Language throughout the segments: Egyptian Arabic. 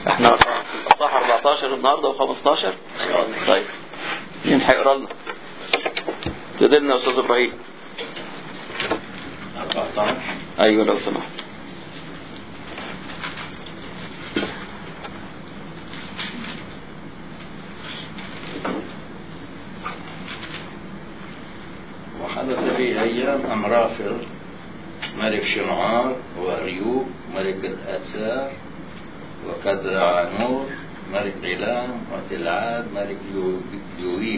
احنا في الأصحاح 14 النهارده و15 طيب مين هيقرا لنا؟ ابتدي لنا يا أستاذ إبراهيم 14 أيوه لو سمحت وحدث في أيام أمرافل ملك شنعار وأريوب ملك الآثار وكدرعنور ملك غيلان وتلعاد ملك يو- يويب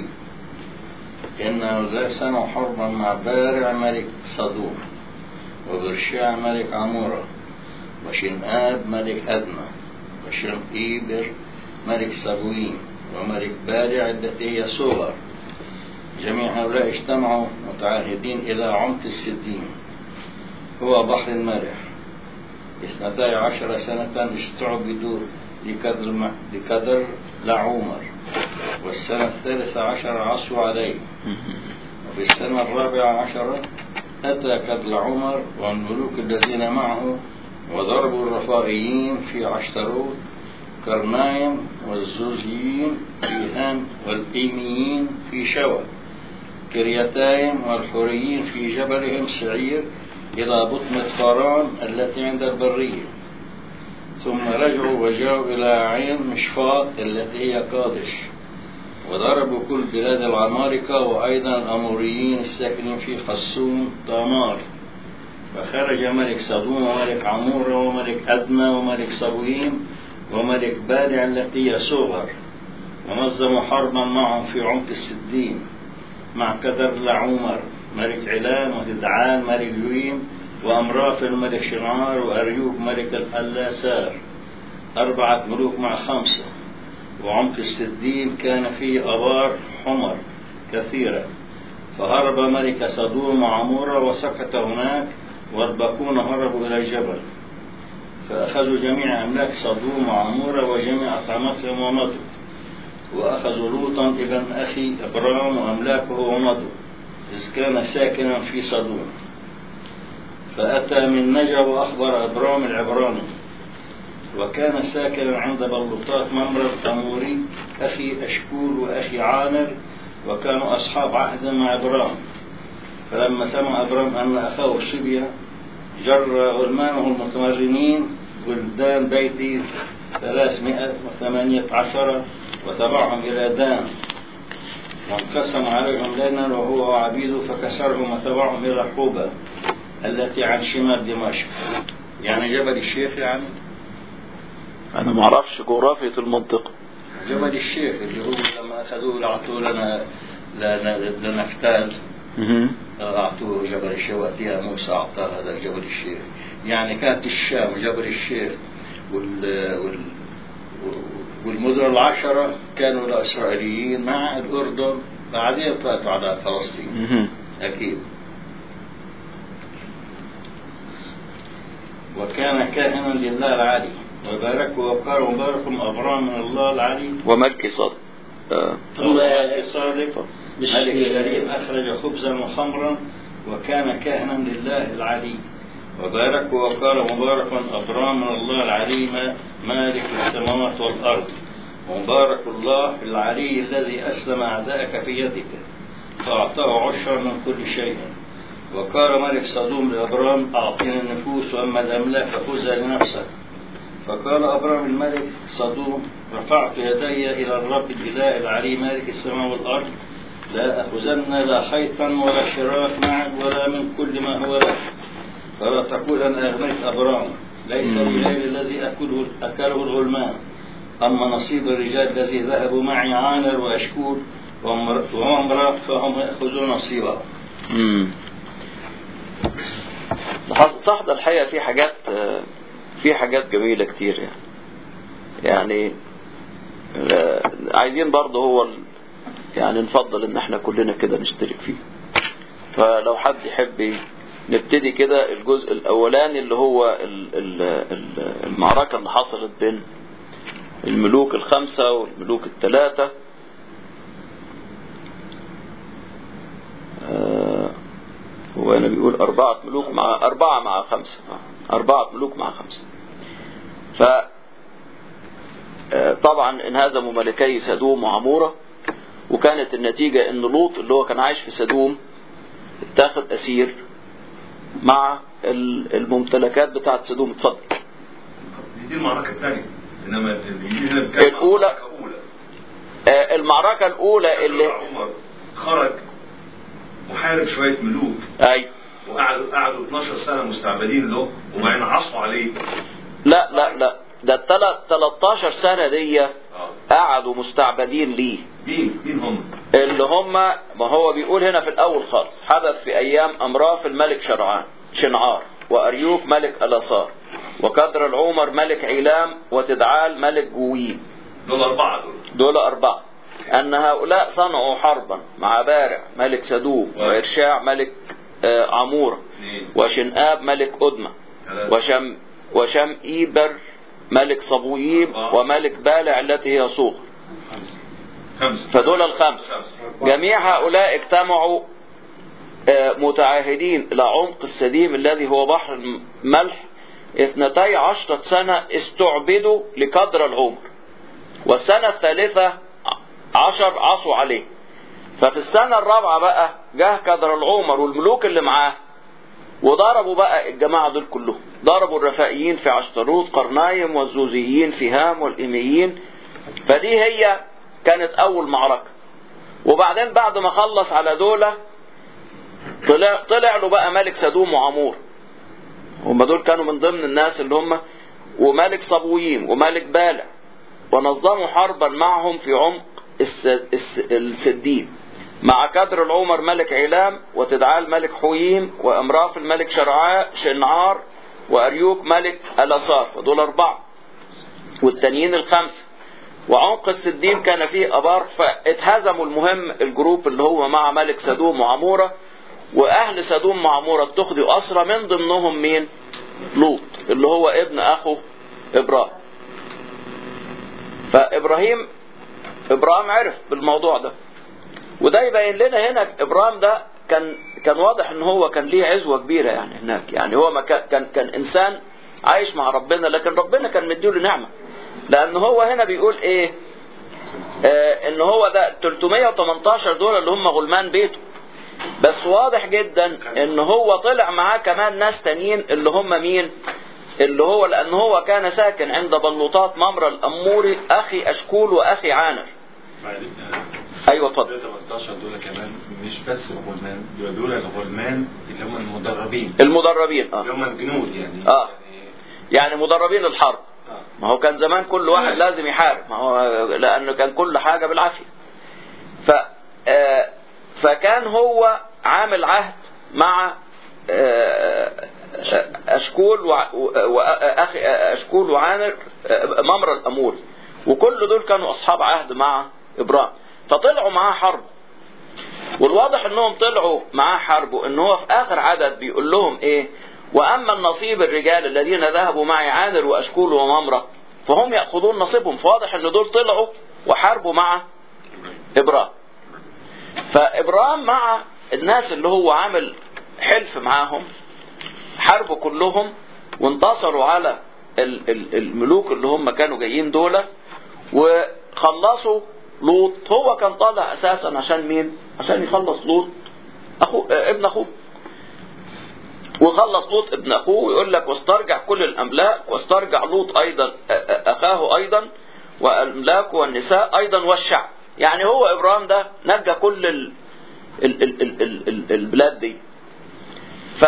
إنه ذا سنة حربا مع بارع ملك صدوم وبرشاع ملك عمورة وشنآب ملك أدنى وشنئيبر ملك سبويم وملك بارع التي هي صغر جميع هؤلاء اجتمعوا متعاهدين إلى عمق الستين هو بحر المالح اثنتي عشر سنة استعبدوا لكدر, لكدر لعومر والسنة الثالثة عشر عصوا عليه وفي السنة الرابعة عشرة أتى كدر عمر والملوك الذين معه وضربوا الرفائيين في عشتروت كرنايم والزوزيين في هام والإيميين في شوى كريتايم والحوريين في جبلهم سعير إلى بطنة فاران التي عند البرية ثم رجعوا وجاءوا إلى عين مشفاط التي هي قادش وضربوا كل بلاد العمالقة وأيضا الأموريين الساكنين في حسون تامار فخرج ملك صدوم وملك عمورة وملك أدنى وملك صبويم وملك بادع التي هي صغر ونظموا حربا معهم في عمق السدين مع كدر لعومر ملك علان وتدعان ملك يويم وأمرافل ملك شنعار وأريوب ملك الألاسار أربعة ملوك مع خمسة وعمق السدين كان فيه أبار حمر كثيرة فهرب ملك صدوم وعمورة وسكت هناك والباقون هربوا إلى الجبل فأخذوا جميع أملاك صدوم وعمورة وجميع أطعمتهم ومضوا وأخذوا لوطا ابن أخي إبرام وأملاكه ومضوا إذ كان ساكنا في صدوم فأتى من نجا وأخبر إبرام العبراني وكان ساكنا عند بلوطات ممرة أموري أخي أشكول وأخي عامر وكانوا أصحاب عهد مع إبرام فلما سمع إبرام أن أخاه شبيا جر غلمانه المتمرنين ولدان بيتي ثلاثمائة وثمانية عشر وتبعهم إلى دان وانقسم عليهم ليلا وهو وعبيده فكسرهم وتبعهم إلى حوبة التي عن شمال دمشق يعني جبل الشيخ يعني أنا ما أعرفش جغرافية المنطقة جبل الشيخ اللي هو لما أخذوه لعطوه لنا لنا- لنفتال مهم. أعطوه جبل الشيخ وقتها موسى أعطاه هذا جبل الشيخ يعني كانت الشام جبل الشيخ وال, وال والمدن العشرة كانوا الإسرائيليين مع الأردن بعدين طلعوا على فلسطين مهم. أكيد وكان كاهنا لله العلي وبارك وقال مبارك أبرام من الله العلي وملكي صادق آه. ثم صادق ملك كريم أخرج خبزا وخمرا وكان كاهنا لله العلي وبارك وقال مبارك أبرام من الله العلي ما- مالك السماوات والأرض ومبارك الله العلي الذي أسلم أعداءك في يدك فأعطاه عشرا من كل شيء وقال ملك صدوم لأبرام أعطينا النفوس وأما الأملاك فخذها لنفسك فقال أبرام الملك صدوم رفعت يدي إلى الرب الإله العلي مالك السماء والأرض لا أخذن لا خيطا ولا شراك معك ولا من كل ما هو لك فلا تقول أنا أغنيت أبرام ليس لليل الذي أكله, أكله الغلمان أما نصيب الرجال الذي ذهبوا معي عانر وأشكور وامر- وامرأة فهم يأخذون نصيبهم مم. لاحظت صح ده الحقيقة في حاجات آه، في حاجات جميلة كتير يعني يعني آه، عايزين برضه هو ال- يعني نفضل ان احنا كلنا كده نشترك فيه فلو حد يحب ي- نبتدي كده الجزء الاولاني اللي هو ال- ال- ال- المعركة اللي حصلت بين الملوك الخمسة والملوك الثلاثة آه، هو هنا بيقول أربعة ملوك مع أربعة مع خمسة آه، أربعة ملوك مع خمسة ف طبعا انهزموا ملكي سدوم وعمورة وكانت النتيجة ان لوط اللي هو كان عايش في سدوم اتاخد اسير مع ال- الممتلكات بتاعت سدوم اتفضل دي المعركة الثانية إنما الإنجيل هنا بيتكلم عن الأولى. معركة أولى آه، المعركة الأولى اللي عمر خرج وحارب شوية ملوك أيوه وقعدوا قعدوا 12 سنة مستعبدين له وبعدين عصوا عليه لا لا لا ده التلات 13 سنة دي اه قعدوا مستعبدين ليه مين مين هم؟ اللي هم ما هو بيقول هنا في الأول خالص حدث في أيام أمراف الملك شرعان شنعار وأريوك ملك ألاصار وكدر العمر ملك عيلام وتدعال ملك جويم دول أربعة دول دول أربعة أن هؤلاء صنعوا حربا مع بارع ملك سدوم وإرشاع ملك آه، عمورة اثنين وشنآب ملك أدمة ثلاثة وشم وشم إيبر ملك صبويب وملك بالع التي هي صوغ خمسة فدول الخمس خمسة جميع هؤلاء اجتمعوا آه، متعاهدين إلى عمق السديم الذي هو بحر الملح اثنتي عشرة سنة استعبدوا لقدر العمر والسنة الثالثة عشر عصوا عليه ففي السنة الرابعة بقى جه قدر العمر والملوك اللي معاه وضربوا بقى الجماعة دول كلهم ضربوا الرفائيين في عشتروت قرنايم والزوزيين في هام والإيميين فدي هي كانت أول معركة وبعدين بعد ما خلص على دولة طلع طلع له بقى ملك سدوم وعمور هم دول كانوا من ضمن الناس اللي هم وملك صبويم وملك بالع ونظموا حربا معهم في عمق الس... الس... السديم مع كدر العمر ملك علام وتدعال ملك حويم وامراف الملك شرعاء شنعار واريوك ملك الاصار فدول اربعه والتانيين الخمسه وعمق السديم كان فيه ابار فاتهزموا المهم الجروب اللي هو مع ملك سدوم وعموره واهل سدوم وعموره اتخذوا اسرى من ضمنهم مين؟ لوط اللي هو ابن اخو ابراهيم فابراهيم ابراهيم عرف بالموضوع ده وده يبين لنا هنا ابراهيم ده كان كان واضح ان هو كان ليه عزوه كبيره يعني هناك يعني هو ما كان كان, كان انسان عايش مع ربنا لكن ربنا كان مديله نعمه لان هو هنا بيقول ايه آه ان هو ده 318 دول اللي هم غلمان بيته بس واضح جدا ان هو طلع معاه كمان ناس تانيين اللي هم مين اللي هو لان هو كان ساكن عند بلوطات ممر الاموري اخي اشكول واخي عانر بعدين ايوه اتفضل 18 دول كمان مش بس الغلمان دول دول الغلمان اللي هم المدربين المدربين اه اللي هم الجنود يعني آه. يعني يعني مدربين الحرب آه. ما هو كان زمان كل واحد لازم يحارب ما هو لانه كان كل حاجه بالعافيه ف آه، فكان هو عامل عهد مع آه، اشكول وع- و- واخي اشكول وعامر آه، ممر الاموري وكل دول كانوا اصحاب عهد مع ابراهيم فطلعوا معاه حرب والواضح انهم طلعوا معاه حرب وان هو في اخر عدد بيقول لهم ايه واما النصيب الرجال الذين ذهبوا معي عامر واشكول وممره فهم ياخذون نصيبهم فواضح ان دول طلعوا وحاربوا مع ابراهيم فابراهيم مع الناس اللي هو عامل حلف معاهم حاربوا كلهم وانتصروا على ال- ال- الملوك اللي هم كانوا جايين دول وخلصوا لوط هو كان طالع اساسا عشان مين؟ عشان يخلص لوط اخو آه، ابن اخوه وخلص لوط ابن اخوه ويقول لك واسترجع كل الاملاك واسترجع لوط ايضا آه، آه، اخاه ايضا والاملاك والنساء ايضا والشعب يعني هو ابراهيم ده نجى كل ال ال ال ال ال ال البلاد دي ف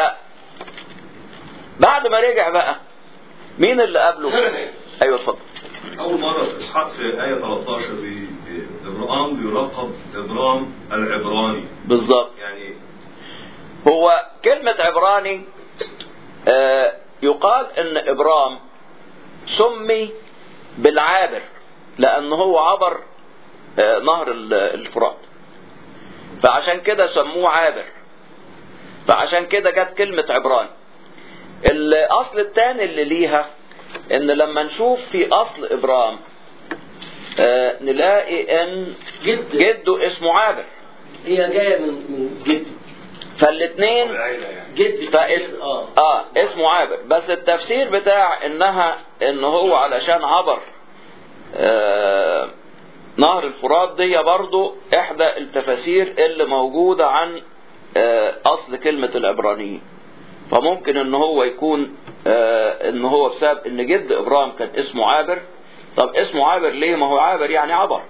بعد ما رجع بقى مين اللي قابله؟ ايوه اتفضل أول مرة في إسحاق في آية 13 بي- بي- إبرام بيلقب إبرام العبراني بالظبط يعني هو كلمة عبراني آه، يقال ان ابرام سمي بالعابر لان هو عبر آه، نهر ال- الفرات فعشان كده سموه عابر فعشان كده جت كلمة عبراني الاصل الثاني اللي ليها ان لما نشوف في اصل ابرام آه، نلاقي ان جد جده اسمه عابر هي جايه من من جد فالاثنين العيلة يعني جد فال... اه اه اسمه عابر بس التفسير بتاع انها ان هو علشان عبر آه، نهر الفرات دي برضو احدى التفاسير اللي موجودة عن آه، اصل كلمة العبرانيين فممكن ان هو يكون آه، ان هو بسبب ان جد ابراهيم كان اسمه عابر طب اسمه عابر ليه ما هو عابر يعني عبر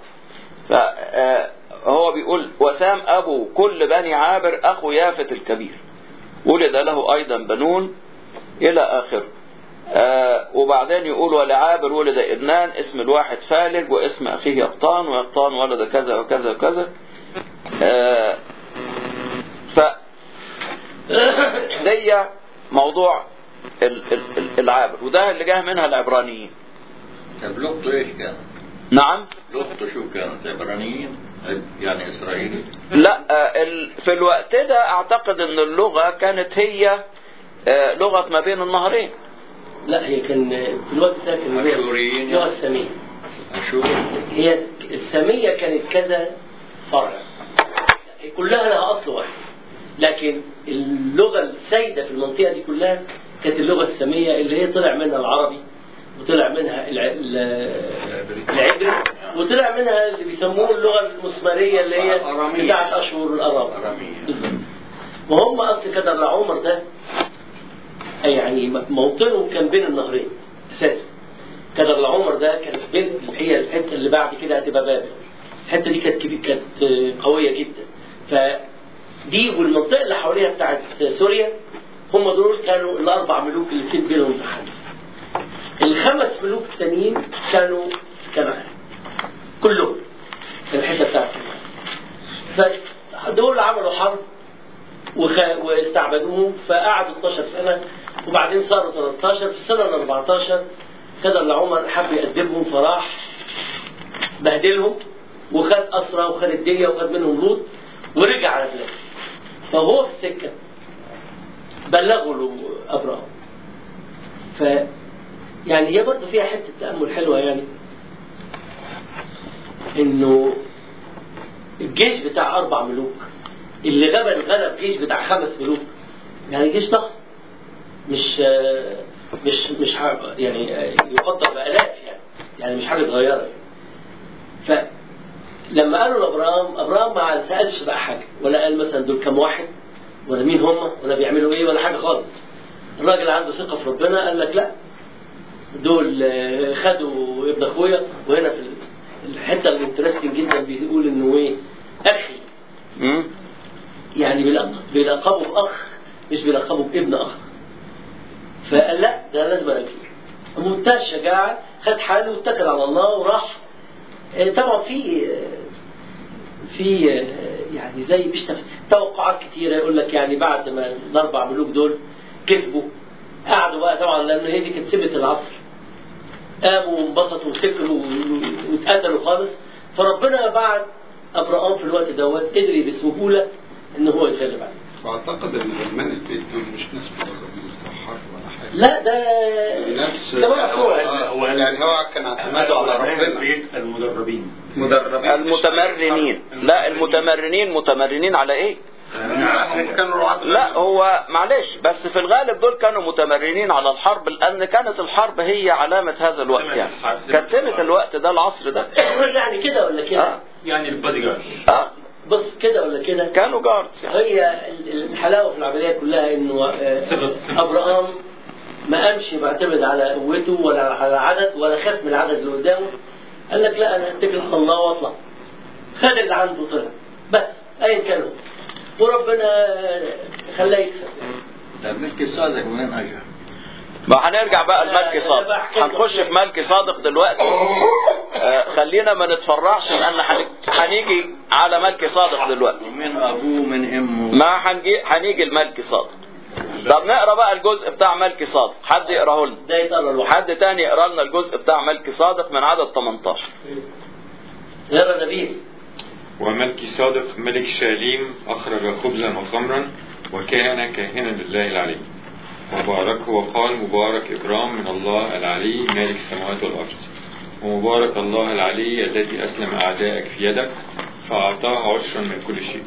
فهو بيقول وسام ابو كل بني عابر اخو يافت الكبير ولد له ايضا بنون الى اخره آه وبعدين يقول ولعابر ولد ابنان اسم الواحد فالج واسم اخيه يقطان ويقطان ولد كذا وكذا وكذا آه ف دي موضوع ال- ال- ال- العابر وده اللي جاه منها العبرانيين طب لغته ايش كانت؟ نعم لغته شو كانت؟ عبرانيين؟ يعني اسرائيلي؟ لا آه، ال- في الوقت ده اعتقد ان اللغة كانت هي آه، لغة ما بين النهرين لا هي كان في الوقت ده كان هي أشوريين اللغة السامية اشوف هي السامية كانت كذا فرع كلها لها أصل واحد لكن اللغة السائدة في المنطقة دي كلها كانت اللغة السامية اللي هي طلع منها العربي وطلع منها الع... ال- العبري وطلع منها اللي بيسموه اللغة المسمارية اللي هي الأرامية. بتاعت أشهر الأرام أرامية. بالظبط. وهم أصل كده العمر ده يعني موطنه كان بين النهرين أساسا كدر العمر ده كانت بين هي الحته اللي بعد كده هتبقى بابل الحته دي كانت كبيرة كانت قويه جدا فدي والمنطقه اللي حواليها بتاعت سوريا هم دول كانوا الاربع ملوك اللي في بينهم تحالف الخمس ملوك التانيين كانوا كنعان كلهم في الحته بتاعتهم فدول عملوا حرب وخ... واستعبدوهم فقعدوا 12 سنه وبعدين صاروا 13 في السنه ال 14 كده اللي عمر حب يأدبهم فراح بهدلهم وخد أسرى وخد الدنيا وخد منهم لوط ورجع على بلاده فهو في السكة بلغوا له أبراهام ف يعني هي برضه فيها حتة تأمل حلوة يعني إنه الجيش بتاع أربع ملوك اللي غلب غلب جيش بتاع خمس ملوك يعني جيش ضخم مش مش مش ح- يعني يقدر بآلاف يعني يعني مش حاجة صغيرة يعني. فلما قالوا لأبراهام أبراهام ما سألش بقى حاجة ولا قال مثلا دول كام واحد ولا مين هم ولا بيعملوا إيه ولا حاجة خالص الراجل عنده ثقة في ربنا قال لك لا دول آه، خدوا ابن أخويا وهنا في الحتة الانترستنج جدا بيقول إنه إيه أخي مم؟ يعني بيلق- بيلقبوا بأخ مش بيلقبوا بابن أخ فقال لا ده لازم أنا فيه بمنتهى الشجاعة خد حاله واتكل على الله وراح آه، طبعا في آه، في آه، يعني زي مش تفس- توقعات كتيرة يقول لك يعني بعد ما الأربع ملوك دول كسبوا قعدوا بقى طبعا لأن هي دي كانت سبة العصر قاموا وانبسطوا وسكروا و- واتقتلوا خالص فربنا بعد أبراهام في الوقت دوت قدر بسهولة إن هو يتغلب عليه واعتقد ان غلمان البيت دول مش ناس مدربين بتوع حرب ولا حاجه لا ده ناس ده بقى بتوع هو يعني هو كان اعتماده على ربنا البيت المدربين مدربين المتمرنين لا المتمرنين متمرنين على ايه هم كانوا رعاة لا هو معلش بس في الغالب دول كانوا متمرنين على الحرب لان كانت الحرب هي علامة هذا الوقت يعني كانت سمة الوقت ده العصر ده يعني كده ولا كده آه. يعني البادي جارد آه. بص كده ولا كده كانوا جاردز يعني هي ال- الحلاوه في العمليه كلها انه آه، ابراهام ما قامش معتمد على قوته ولا على عدد ولا خاف من العدد اللي قدامه قال لك لا انا اتكل على الله واطلع خد اللي عنده طلع بس ايا كان هو وربنا خلاه يكسب طب ملك الصادق منين اجى؟ ما هنرجع بقى لملكي صادق هنخش في ملكي صادق دلوقتي آه خلينا ما نتفرعش لان هن- هنيجي على ملكي صادق دلوقتي ومن ابوه من امه ما هنجي هنيجي لملكي صادق طب نقرا بقى الجزء بتاع ملكي صادق حد يقراه لنا ده يتقرا لوحده حد تاني يقرا لنا الجزء بتاع ملكي صادق من عدد 18 غير نبيل وملكي صادق ملك شاليم أخرج خبزا وخمرا وكان كاهنا لله العلي وباركه وقال مبارك إبرام من الله العلي مالك السماوات والأرض ومبارك الله العلي الذي أسلم أعدائك في يدك فأعطاه عشرا من كل شيء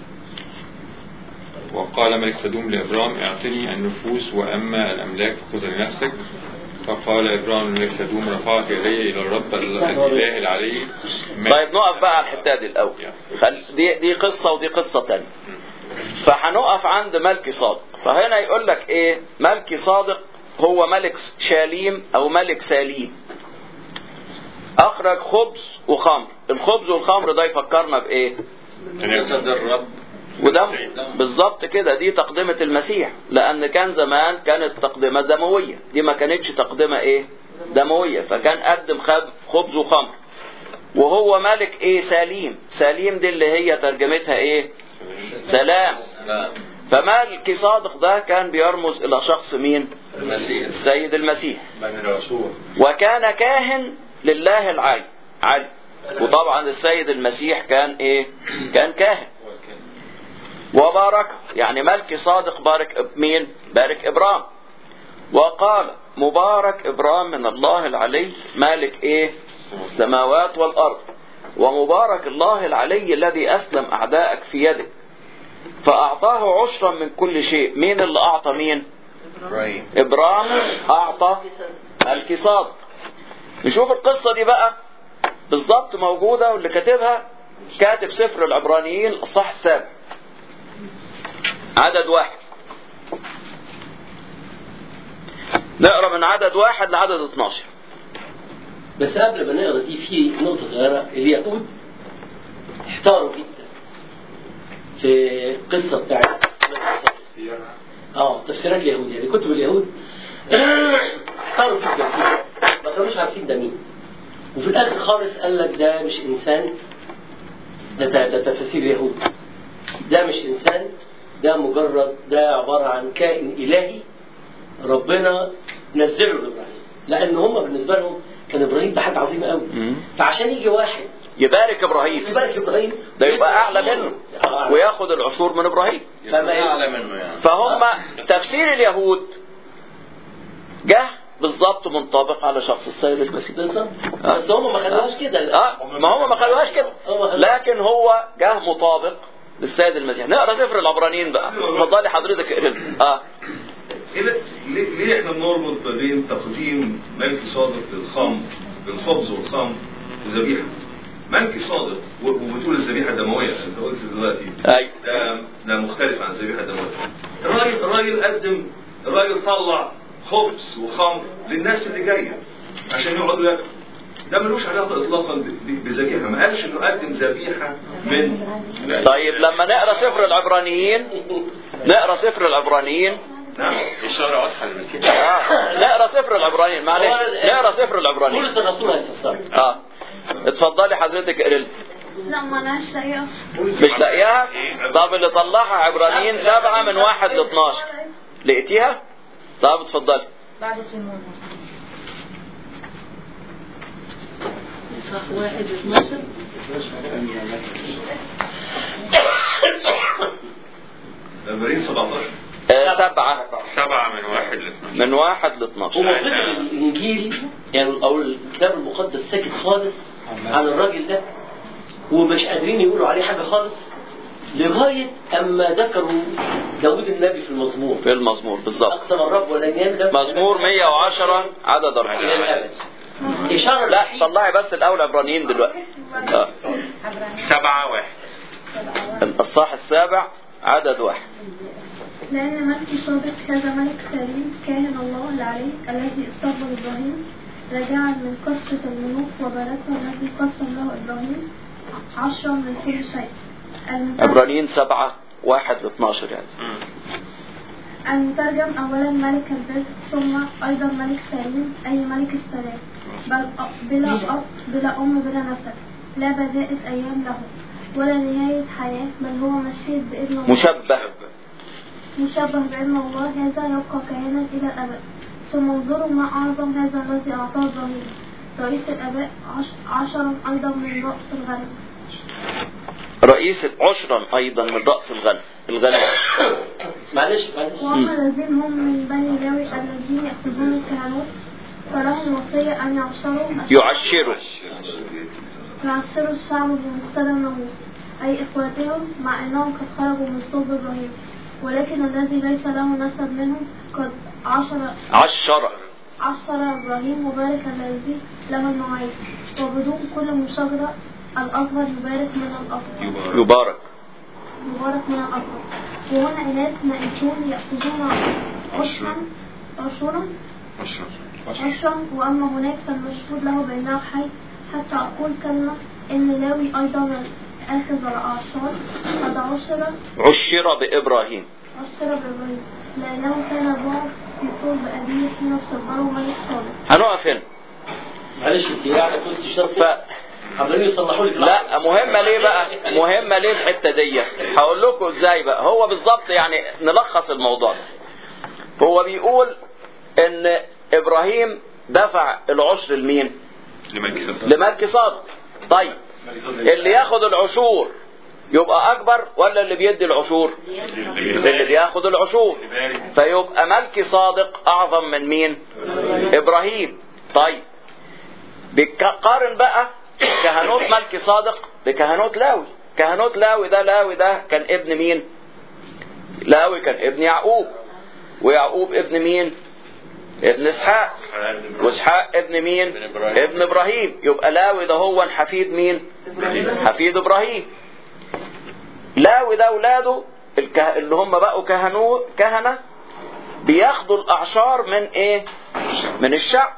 وقال ملك سدوم لإبرام اعطني النفوس وأما الأملاك فخذ لنفسك فقال إبراهيم لملك سدوم رفعت يدي إلى الرب الإله العلي طيب نقف بقى على الحته دي الاول خل... دي دي قصه ودي قصه تانية فهنقف عند ملكي صادق فهنا يقول لك ايه ملكي صادق هو ملك شاليم او ملك سليم اخرج خبز وخمر الخبز والخمر ده يفكرنا بايه جسد الرب وده بالظبط كده دي تقدمة المسيح لأن كان زمان كانت تقدمة دموية دي ما كانتش تقدمة إيه دموية فكان قدم خب- خبز وخمر وهو ملك إيه سليم سليم دي اللي هي ترجمتها إيه سلام لا فملك صادق ده كان بيرمز إلى شخص مين المسيح السيد المسيح من الرسول وكان كاهن لله العلي علي وطبعا السيد المسيح كان ايه كان كاهن وبارك يعني ملك صادق بارك مين بارك ابرام وقال مبارك ابرام من الله العلي مالك ايه السماوات والارض ومبارك الله العلي الذي اسلم اعدائك في يدك فاعطاه عشرا من كل شيء مين اللي اعطى مين إبراهيم ابرام اعطى ملك صادق نشوف القصه دي بقى بالظبط موجوده واللي كاتبها كاتب سفر العبرانيين الاصحاح السابع عدد واحد نقرا من عدد واحد لعدد 12 بس قبل ما نقرا دي في نقطة صغيرة اليهود احتاروا جدا في القصة بتاعت اه تفسيرات اليهود يعني كتب اليهود احتاروا جدا فيها ما كانوش عارفين ده مين وفي الاخر خالص قال لك ده مش انسان ده ده, ده تفسير يهود ده مش انسان ده مجرد ده عبارة عن كائن الهي ربنا نزله لابراهيم لان هم بالنسبه لهم كان ابراهيم ده حاجه عظيمه قوي فعشان يجي واحد يبارك ابراهيم يبارك ابراهيم ده يبقى اعلى منه آه. وياخد العشور من ابراهيم فما أعلى منه يعني فهم تفسير اليهود جه بالظبط منطبق على شخص السيد المسيح بالظبط آه. بس هم ما خدوهاش كده اه ما هم ما خلوهاش كده هم ما خلوهاش. لكن هو جه مطابق للسيد المسيح نقرا سفر العبرانيين بقى اتفضلي حضرتك اقرا اه إيه ده- ليه ليه احنا بنربط ما بين تقديم ملك صادق للخمر للخبز والخمر وذبيحه؟ ملك صادق و- وبتقول الذبيحه الدمويه انت قلت دلوقتي ايوه ده ده مختلف عن الذبيحه الدمويه. الراجل الراجل قدم الراجل طلع خبز وخمر للناس اللي جايه عشان يقعدوا ياكلوا. ده ملوش علاقه اطلاقا ب- ب- بذبيحه، ما قالش انه قدم ذبيحه من طيب لما نقرا سفر العبرانيين نقرا سفر العبرانيين نعم إشارة واضحة للمسيح آه. نقرا سفر العبرانيين معلش نقرا سفر العبرانيين بولس الرسول هيفسرها اه اتفضلي حضرتك اقرا لي. لا ما انا لاقيه مش لاقياها طب اللي طلعها عبرانيين سبعة من واحد ل 12 لقيتيها طب اتفضلي بعد سيمون واحد 12 البرين 17 آه سبعة سبعة من واحد لاثناشر من واحد ل 12 ومفروض الانجيل يعني او الكتاب المقدس ساكت خالص عن الراجل ده ومش قادرين يقولوا عليه حاجه خالص لغايه اما ذكروا داوود النبي في المزمور في المزمور بالظبط اقسم الرب ولا ينام ده مزمور 110 عدد الى 4 الابد اشاره لا للحقيقة. طلعي بس الاول عبرانيين دلوقتي آه. سبعة واحد الصح السابع عدد واحد لأن ملك صادق هذا ملك سليم كاهن الله العلي الذي استقبل إبراهيم راجعا من قصة الملوك وباركه الذي قسم له إبراهيم عشرا من كل شيء المترجم- عبرانيين سبعة واحد ل 12 يعني المترجم أولا ملك البر ثم أيضا ملك سليم أي ملك السلام بل أ- بلا أب بلا أم بلا نسب لا بداءة أيام له ولا نهاية حياة بل هو مشيد بإذن الله مشبه مشبه بأن الله هذا يبقى كهنا إلى الأبد ثم انظروا ما أعظم هذا الذي أعطاه إبراهيم رئيس الآباء عش- عشرا أيضا من رأس الغنم رئيس عشرا ايضا من راس الغنم الغنم معلش معلش وأما الذين هم من بني لاوي الذين يأخذون الكهنوت فلهم وصية أن يعشروا يعشروا يعشروا الشعب بمقتضى الناموس أي إخواتهم مع أنهم قد خرجوا من صلب إبراهيم ولكن الذي ليس له نسب منهم قد عشر عشرة عصر إبراهيم مبارك الذي له المواعيد وبدون كل مشاجرة الأصغر يبارك من الأكبر يبارك مبارك من الأكبر وهنا إناس مائتون يأخذون عشرا عشرا عشرة عشرا وأما هناك فالمشهود له بأنه حي حتى أقول كلمة إن لاوي أيضا آخذ الأعصار قد عشر عشر بإبراهيم عشر بإبراهيم لأنه كان ضعف في صلب أبيه حين استقبله ملك صالح هنقف هنا معلش انت قاعده في وسط الشرق ف... عمالين يصلحوا لك لا مهمة ليه بقى مهمة ليه الحتة دي هقول لكم ازاي بقى هو بالظبط يعني نلخص الموضوع ده هو بيقول ان ابراهيم دفع العشر لمين لملك صدق لملك صادق طيب اللي ياخد العشور يبقى اكبر ولا اللي بيدي العشور اللي بياخد العشور فيبقى ملك صادق اعظم من مين ابراهيم طيب بيقارن بقى كهنوت ملك صادق بكهنوت لاوي كهنوت لاوي ده لاوي ده كان ابن مين لاوي كان ابن يعقوب ويعقوب ابن مين ابن اسحاق واسحاق ابن مين ابن إبراهيم. ابن ابراهيم يبقى لاوي ده هو حفيد مين حفيد ابراهيم لاوي ده اولاده الكه... اللي هم بقوا كهنو كهنه بياخدوا الاعشار من ايه من الشعب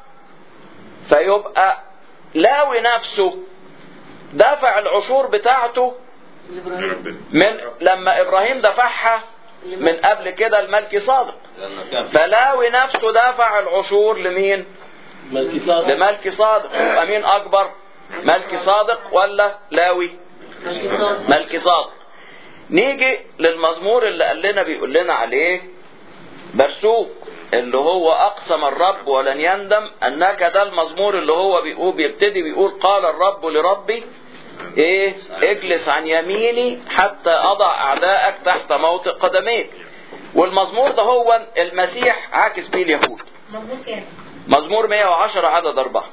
فيبقى لاوي نفسه دفع العشور بتاعته من لما ابراهيم دفعها من قبل كده الملك صادق لأنه كان في فلاوي نفسه دفع العشور لمين ملكي صادق لملك صادق يبقى مين اكبر ملك صادق ولا لاوي ملك صادق نيجي للمزمور اللي قال لنا بيقول لنا عليه برسوك اللي هو اقسم الرب ولن يندم انك ده المزمور اللي هو بيقول بيبتدي بيقول قال الرب لربي ايه اجلس عن يميني حتى اضع اعدائك تحت موطئ قدميك والمزمور ده هو المسيح عاكس بيه اليهود مظبوط كام؟ مزمور 110 عدد أربعة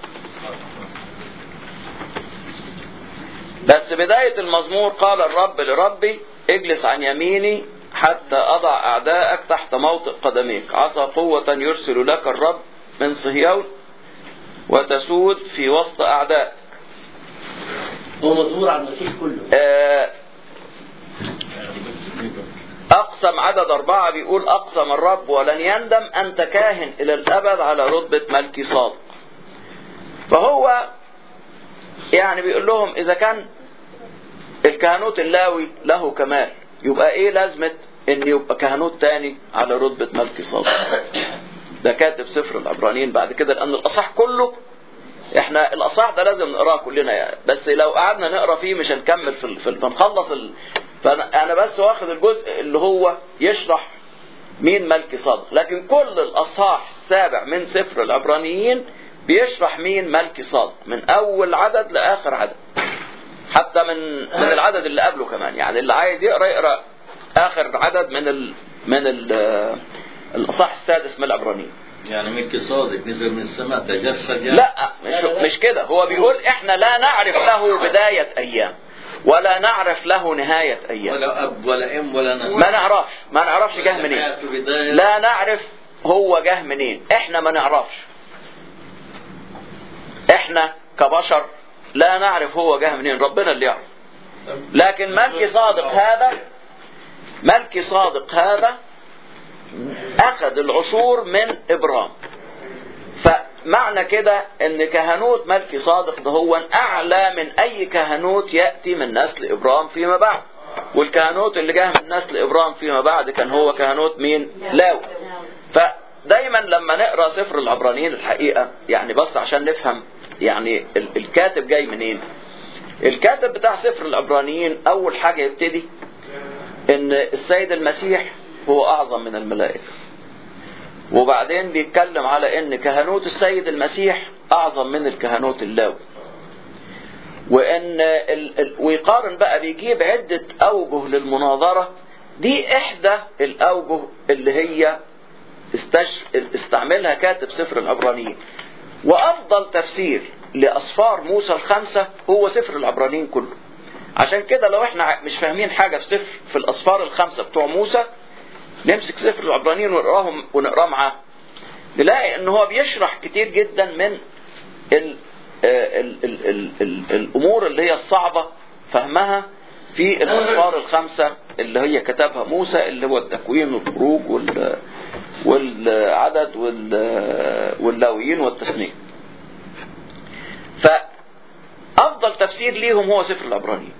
بس بداية المزمور قال الرب لربي اجلس عن يميني حتى أضع أعدائك تحت موطئ قدميك عصا قوة يرسل لك الرب من صهيون وتسود في وسط أعدائك هو مزمور على المسيح كله آه، أقسم عدد أربعة بيقول أقسم الرب ولن يندم أنت كاهن إلى الأبد على رتبة ملك صادق فهو يعني بيقول لهم إذا كان الكهنوت اللاوي له كمال يبقى إيه لازمة إن يبقى كهنوت تاني على رتبة ملك صادق ده كاتب سفر العبرانيين بعد كده لأن الأصح كله احنا الاصح ده لازم نقراه كلنا يعني بس لو قعدنا نقرا فيه مش هنكمل في ال- في ال- فنخلص ال... فانا أنا بس واخد الجزء اللي هو يشرح مين ملك صادق لكن كل الاصحاح السابع من سفر العبرانيين بيشرح مين ملك صادق من اول عدد لاخر عدد حتى من من العدد اللي قبله كمان يعني اللي عايز يقرا يقرا اخر عدد من ال من ال الاصحاح السادس من العبرانيين يعني ملك صادق نزل من السماء تجسد يعني لا مش مش كده هو بيقول احنا لا نعرف له بداية ايام ولا نعرف له نهاية ايام ولا اب ولا ام ولا نسل ما نعرفش ما نعرفش جه منين حياته بداية لا نعرف هو جه منين احنا ما نعرفش احنا كبشر لا نعرف هو جه منين ربنا اللي يعرف لكن ملك صادق هذا ملك صادق هذا اخذ العشور من ابرام فمعنى كده ان كهنوت ملك صادق ده هو اعلى من اي كهنوت ياتي من نسل ابرام فيما بعد والكهنوت اللي جه من نسل ابرام فيما بعد كان هو كهنوت مين لاوي فدايما لما نقرا سفر العبرانيين الحقيقه يعني بس عشان نفهم يعني ال- الكاتب جاي منين الكاتب بتاع سفر العبرانيين اول حاجه يبتدي ان السيد المسيح هو اعظم من الملائكه وبعدين بيتكلم على ان كهنوت السيد المسيح اعظم من الكهنوت اللاوي وان ال... ال... ويقارن بقى بيجيب عده اوجه للمناظره دي احدى الاوجه اللي هي استش... استعملها كاتب سفر العبرانيين وافضل تفسير لاسفار موسى الخمسه هو سفر العبرانيين كله عشان كده لو احنا مش فاهمين حاجه في سفر في الاسفار الخمسه بتوع موسى نمسك سفر العبرانيين ونقراهم ونقراه معاه نلاقي ان هو بيشرح كتير جدا من ال ال ال ال ال الامور اللي هي الصعبة فهمها في الاسفار الخمسة اللي هي كتبها موسى اللي هو التكوين والخروج وال والعدد وال واللاويين والتثنية فافضل تفسير ليهم هو سفر العبرانيين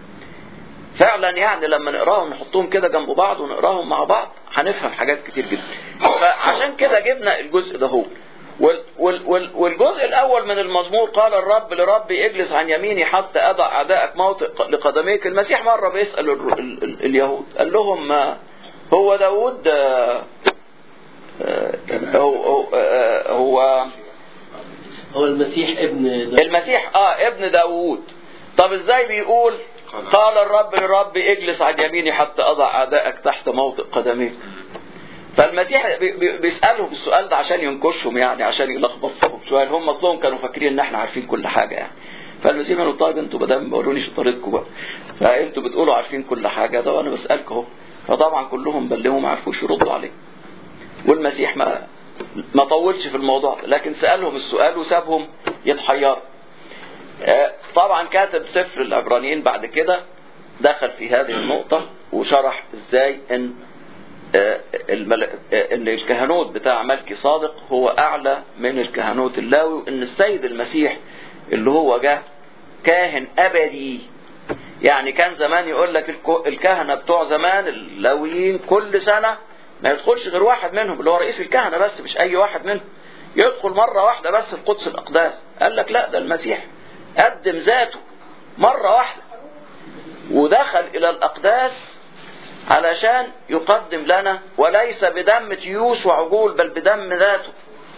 فعلا يعني لما نقراهم نحطهم كده جنب بعض ونقراهم مع بعض هنفهم حاجات كتير جدا فعشان كده جبنا الجزء ده هو وال وال وال والجزء الاول من المزمور قال الرب لربي اجلس عن يميني حتى اضع اعدائك موطئ لقدميك المسيح مره بيسال ال ال ال اليهود قال لهم آه، هو داود آه، آه، هو هو, آه، هو هو المسيح ابن داود. المسيح اه ابن داوود طب ازاي بيقول قال الرب لرب اجلس عن يميني حتى اضع اعدائك تحت موطئ قدميك فالمسيح بي- بي- بيسالهم السؤال ده عشان ينكشهم يعني عشان يلخبطهم شويه هم اصلهم كانوا فاكرين ان احنا عارفين كل حاجه يعني فالمسيح قال له طيب انتوا ما دام وروني شطارتكم بقى فانتوا بتقولوا عارفين كل حاجه ده وانا بسالكم اهو فطبعا كلهم بلهم ما عرفوش يردوا عليه والمسيح ما ما طولش في الموضوع لكن سالهم السؤال وسابهم يتحيروا آه، طبعا كاتب سفر العبرانيين بعد كده دخل في هذه النقطة وشرح ازاي ان آه، المل... آه، ان الكهنوت بتاع ملكي صادق هو اعلى من الكهنوت اللاوي وان السيد المسيح اللي هو جه كاهن ابدي يعني كان زمان يقول لك الكو- الكهنة بتوع زمان اللاويين كل سنة ما يدخلش غير واحد منهم اللي هو رئيس الكهنة بس مش اي واحد منهم يدخل مرة واحدة بس القدس الأقداس قال لك لا ده المسيح قدم ذاته مرة واحدة ودخل إلى الأقداس علشان يقدم لنا وليس بدم تيوس وعجول بل بدم ذاته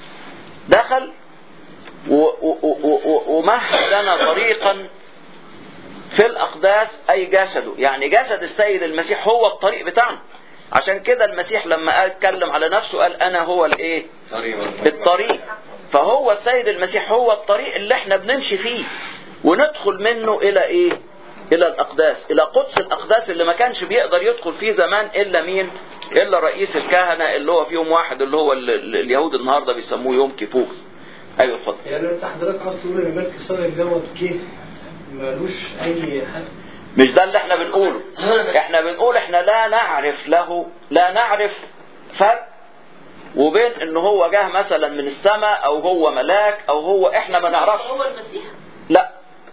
دخل و- و- و- و- ومهد لنا طريقا في الأقداس أي جسده يعني جسد السيد المسيح هو الطريق بتاعنا عشان كده المسيح لما قال اتكلم على نفسه قال أنا هو الإيه طريق والحق. الطريق فهو السيد المسيح هو الطريق اللي احنا بنمشي فيه وندخل منه الى ايه الى الاقداس الى قدس الاقداس اللي ما كانش بيقدر يدخل فيه زمان الا مين الا رئيس الكهنه اللي هو فيهم واحد اللي هو ال- ال- اليهود النهارده بيسموه يوم كيبور ايوه اتفضل يعني انت حضرتك عاوز تقول ان ملك صالح دوت جه مالوش اي حد مش ده اللي احنا بنقوله احنا بنقول احنا لا نعرف له لا نعرف فرق وبين ان هو جه مثلا من السماء او هو ملاك او هو احنا ما نعرفش هو المسيح لا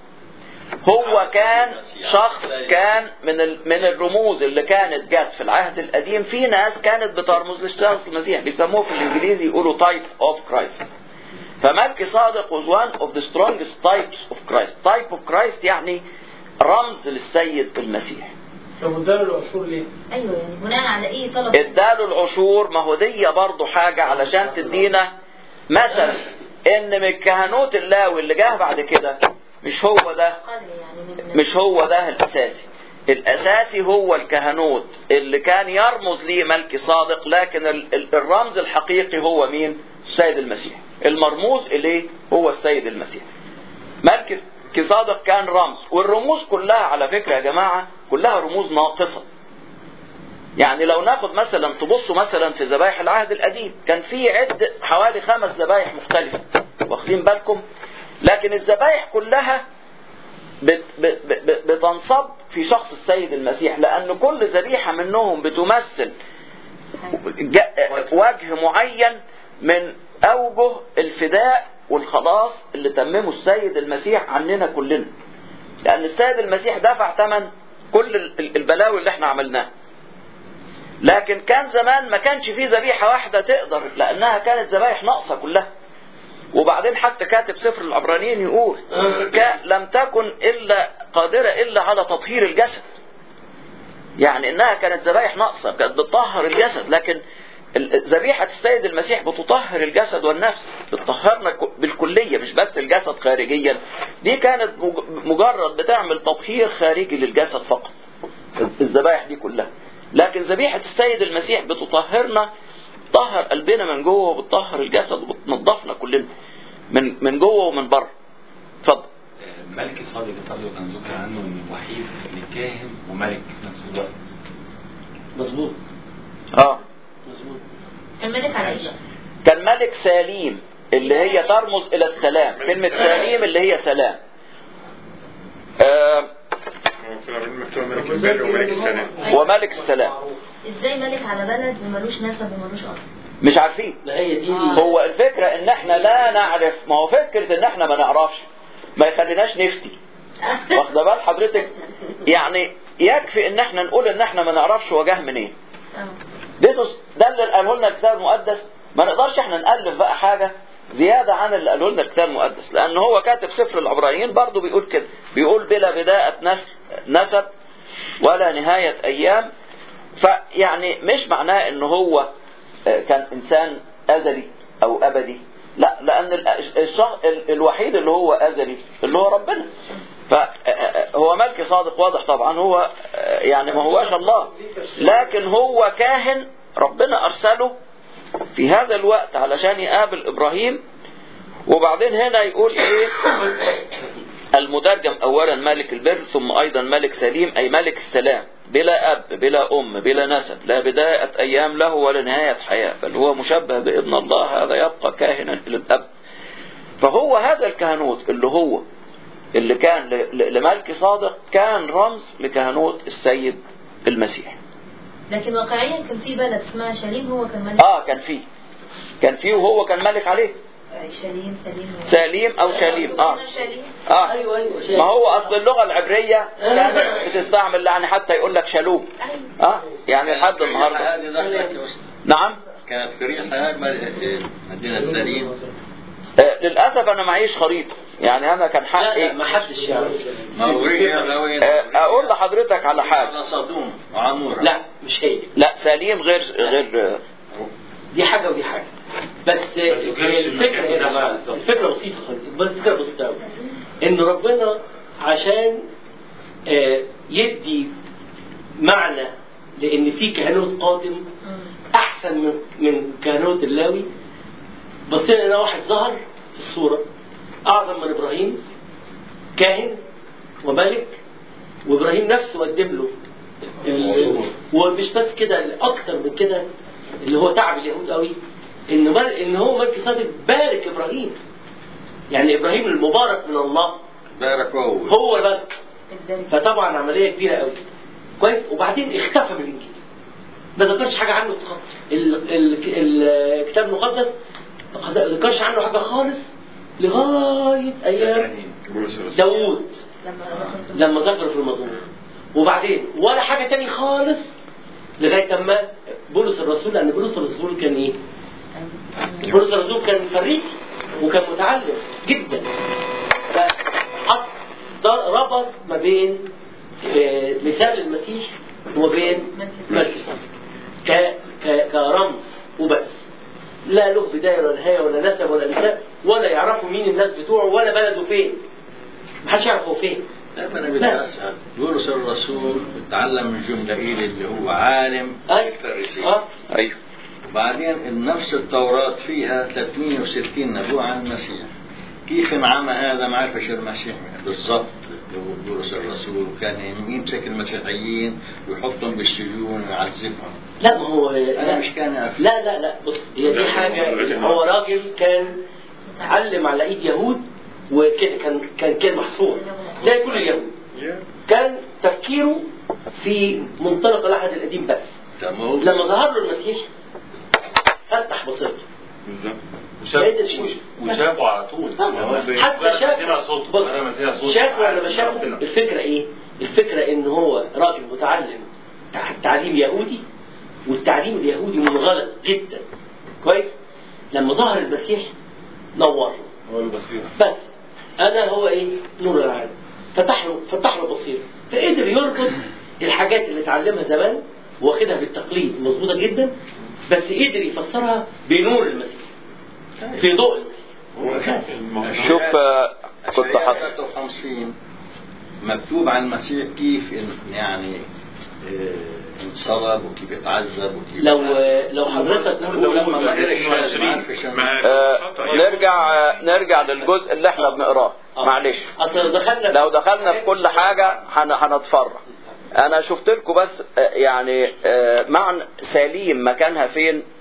هو كان شخص كان من ال- من الرموز اللي كانت جت في العهد القديم في ناس كانت بترمز لشخص المسيح بيسموه في الانجليزي يقولوا type of Christ فملكي صادق was one of the strongest types of Christ type of Christ يعني رمز للسيد المسيح طب واداله العشور ليه؟ ايوه يعني بناء على ايه طلب اداله العشور ما هو دي برضه حاجة علشان تدينا مثل ان من الكهنوت اللاوي اللي جه بعد كده مش هو ده قال يعني من مش هو ده الاساسي الاساسي هو الكهنوت اللي كان يرمز ليه ملكي صادق لكن ال- ال- الرمز الحقيقي هو مين السيد المسيح المرموز اليه هو السيد المسيح ملكي صادق كان رمز والرموز كلها على فكرة يا جماعة كلها رموز ناقصة يعني لو ناخد مثلا تبصوا مثلا في ذبائح العهد القديم كان في عد حوالي خمس ذبائح مختلفة واخدين بالكم لكن الذبائح كلها بت بت بت بتنصب في شخص السيد المسيح لأن كل ذبيحة منهم بتمثل ج- وجه معين من أوجه الفداء والخلاص اللي تممه السيد المسيح عننا كلنا لأن السيد المسيح دفع ثمن كل ال- ال- البلاوي اللي احنا عملناها لكن كان زمان ما كانش فيه ذبيحة واحدة تقدر لأنها كانت ذبايح ناقصة كلها وبعدين حتى كاتب سفر العبرانيين يقول ك- لم تكن إلا قادرة إلا على تطهير الجسد يعني إنها كانت ذبايح ناقصة كانت بتطهر الجسد لكن ال- ذبيحة السيد المسيح بتطهر الجسد والنفس بتطهرنا ك- بالكلية مش بس الجسد خارجيا دي كانت مج- مجرد بتعمل تطهير خارجي للجسد فقط الذبائح دي كلها لكن ذبيحة السيد المسيح بتطهرنا تطهر قلبنا من جوه وبتطهر الجسد وبتنضفنا كلنا من من جوه ومن بره اتفضل ملك صادق برضه كان ذكر عنه انه وحيد لكاهن وملك في نفس الوقت مظبوط اه مظبوط الملك على ايه بقى؟ كان ملك سليم اللي هي ترمز الى السلام كلمة سليم اللي هي سلام آه هو في العبراني مكتوب ملك البر وملك السلام وملك السلام ازاي ملك على بلد وملوش نسب وملوش اصل مش عارفين ما هي دي هو الفكرة ان احنا لا نعرف ما هو فكرة ان احنا ما نعرفش ما يخليناش نفتي واخده بال حضرتك يعني يكفي ان احنا نقول ان احنا ما نعرفش هو جه منين اه بيسوس ده اللي قاله لنا الكتاب المقدس ما نقدرش احنا نألف بقى حاجة زيادة عن اللي قاله لنا الكتاب المقدس لأن هو كاتب سفر العبرانيين برضه بيقول كده بيقول بلا بداية نسل نسب ولا نهاية أيام فيعني مش معناه ان هو آه، كان إنسان أزلي أو أبدي لا لأن ال- الشخص ال- الوحيد اللي هو أزلي اللي هو ربنا فهو ملك صادق واضح طبعا هو آه، يعني ما هواش الله لكن هو كاهن ربنا أرسله في هذا الوقت علشان يقابل إبراهيم وبعدين هنا يقول إيه المترجم أولا ملك البر ثم أيضا ملك سليم أي ملك السلام بلا أب بلا أم بلا نسب لا بداية أيام له ولا نهاية حياة بل هو مشبه بابن الله هذا يبقى كاهنا إلى الأب فهو هذا الكهنوت اللي هو اللي كان ل- ل- لملك صادق كان رمز لكهنوت السيد المسيح لكن واقعيا كان في بلد اسمها شاليم هو كان ملك اه كان فيه كان فيه وهو كان ملك عليه آه، شاليم سليم سليم او شليم اه شاليم اه ايوه ايوه شايف. ما هو اصل اللغه العبريه كانت بتستعمل يعني حتى يقول لك شالوم ايوه اه يعني لحد النهارده هذه دخلت يا أستاذ. نعم كانت في ريحة مدينة سليم آه للاسف انا معيش خريطه يعني انا كان لا حقي لا ما حدش يعرف مورية لوين آه اقول لحضرتك على حاجه على صدوم وعمورة لا مش هي لا سليم غير غير آه، دي حاجة ودي حاجة بس تذكرش الفكرة المكان يا بتاعها جماعة بالظبط. الفكرة بسيطة خالص بس الفكرة بسيطة أوي إن ربنا عشان آه، يدي معنى لأن في كهنوت قادم أحسن من من كهنوت اللاوي بصينا لنا واحد ظهر في الصورة أعظم من إبراهيم كاهن وملك وإبراهيم نفسه قدم له ال- ومش بس كده أكتر من كده اللي هو تعب اليهود قوي إن مر... إن هو ملك صادق بارك إبراهيم يعني إبراهيم المبارك من الله بارك هو هو البارك الدارج فطبعا عمليه كبيره قوي كويس وبعدين اختفى من الانجيل ما ذكرش حاجه عنه خالص. ال- ال- الكتاب المقدس ما ذكرش عنه حاجه خالص لغايه ايام بولس الرسول. داوود لما دخلت لما ذكر في المزمور وبعدين ولا حاجه تاني خالص لغايه اما بولس الرسول لان بولس الرسول كان ايه؟ بولس الرسول كان فريق وكان متعلم جدا فحط ض- ربط ما بين آه، مثال المسيح وبين ملك صادق ك- ك- كرمز وبس لا له بدايه ولا نهايه ولا نسب ولا نساب ولا يعرفوا مين الناس بتوعه ولا بلده فين محدش يعرف هو فين لا انا بدي اسال بولس الرسول تعلم من جملائيل اللي هو عالم أي. الفريسي اه ايوه وبعدين نفس التوراة فيها 360 نبوة عن المسيح كيف انعمى هذا ما عرفش المسيح بالضبط هو بولس الرسول وكان يمسك المسيحيين ويحطهم بالسجون ويعذبهم لا ما هو انا لا مش كان أفهم. لا لا لا بص هي دي حاجة هو راجل كان علم على ايد يهود وكده كان كان كان محصور زي كل اليهود كان تفكيره في منطلق العهد القديم بس طب ما هو لما ظهر له المسيح فتح بصيرته بالظبط بقيت الشيء. وشافوا على طول حتى شاف صوته بص أنا مسينا صوته شاف ولا ما عارف شاف ربنا. الفكرة ايه؟ الفكرة ان هو راجل متعلم تع- تعليم يهودي والتعليم اليهودي منغلق جدا كويس؟ لما ظهر المسيح نور هو البصيرة بس انا هو ايه؟ نور العالم فتح له فتح له بصيره فقدر يربط الحاجات اللي اتعلمها زمان واخدها بالتقليد مظبوطه جدا بس قدر يفسرها بنور المسيح في ضوء المسيح شوف آه، كنت حاطط 53 مكتوب عن المسيح كيف إن- يعني آه، انصلب وكيف اتعذب وكيف لو لو حضرتك ولما ما قدرش ما عرفش ما آه، نرجع آه، نرجع للجزء اللي احنا بنقراه معلش اصل لو دخلنا لو دخلنا في كل حاجة هن- هنتفرع أنا شفت لكم بس آه، يعني آه، معنى سليم مكانها فين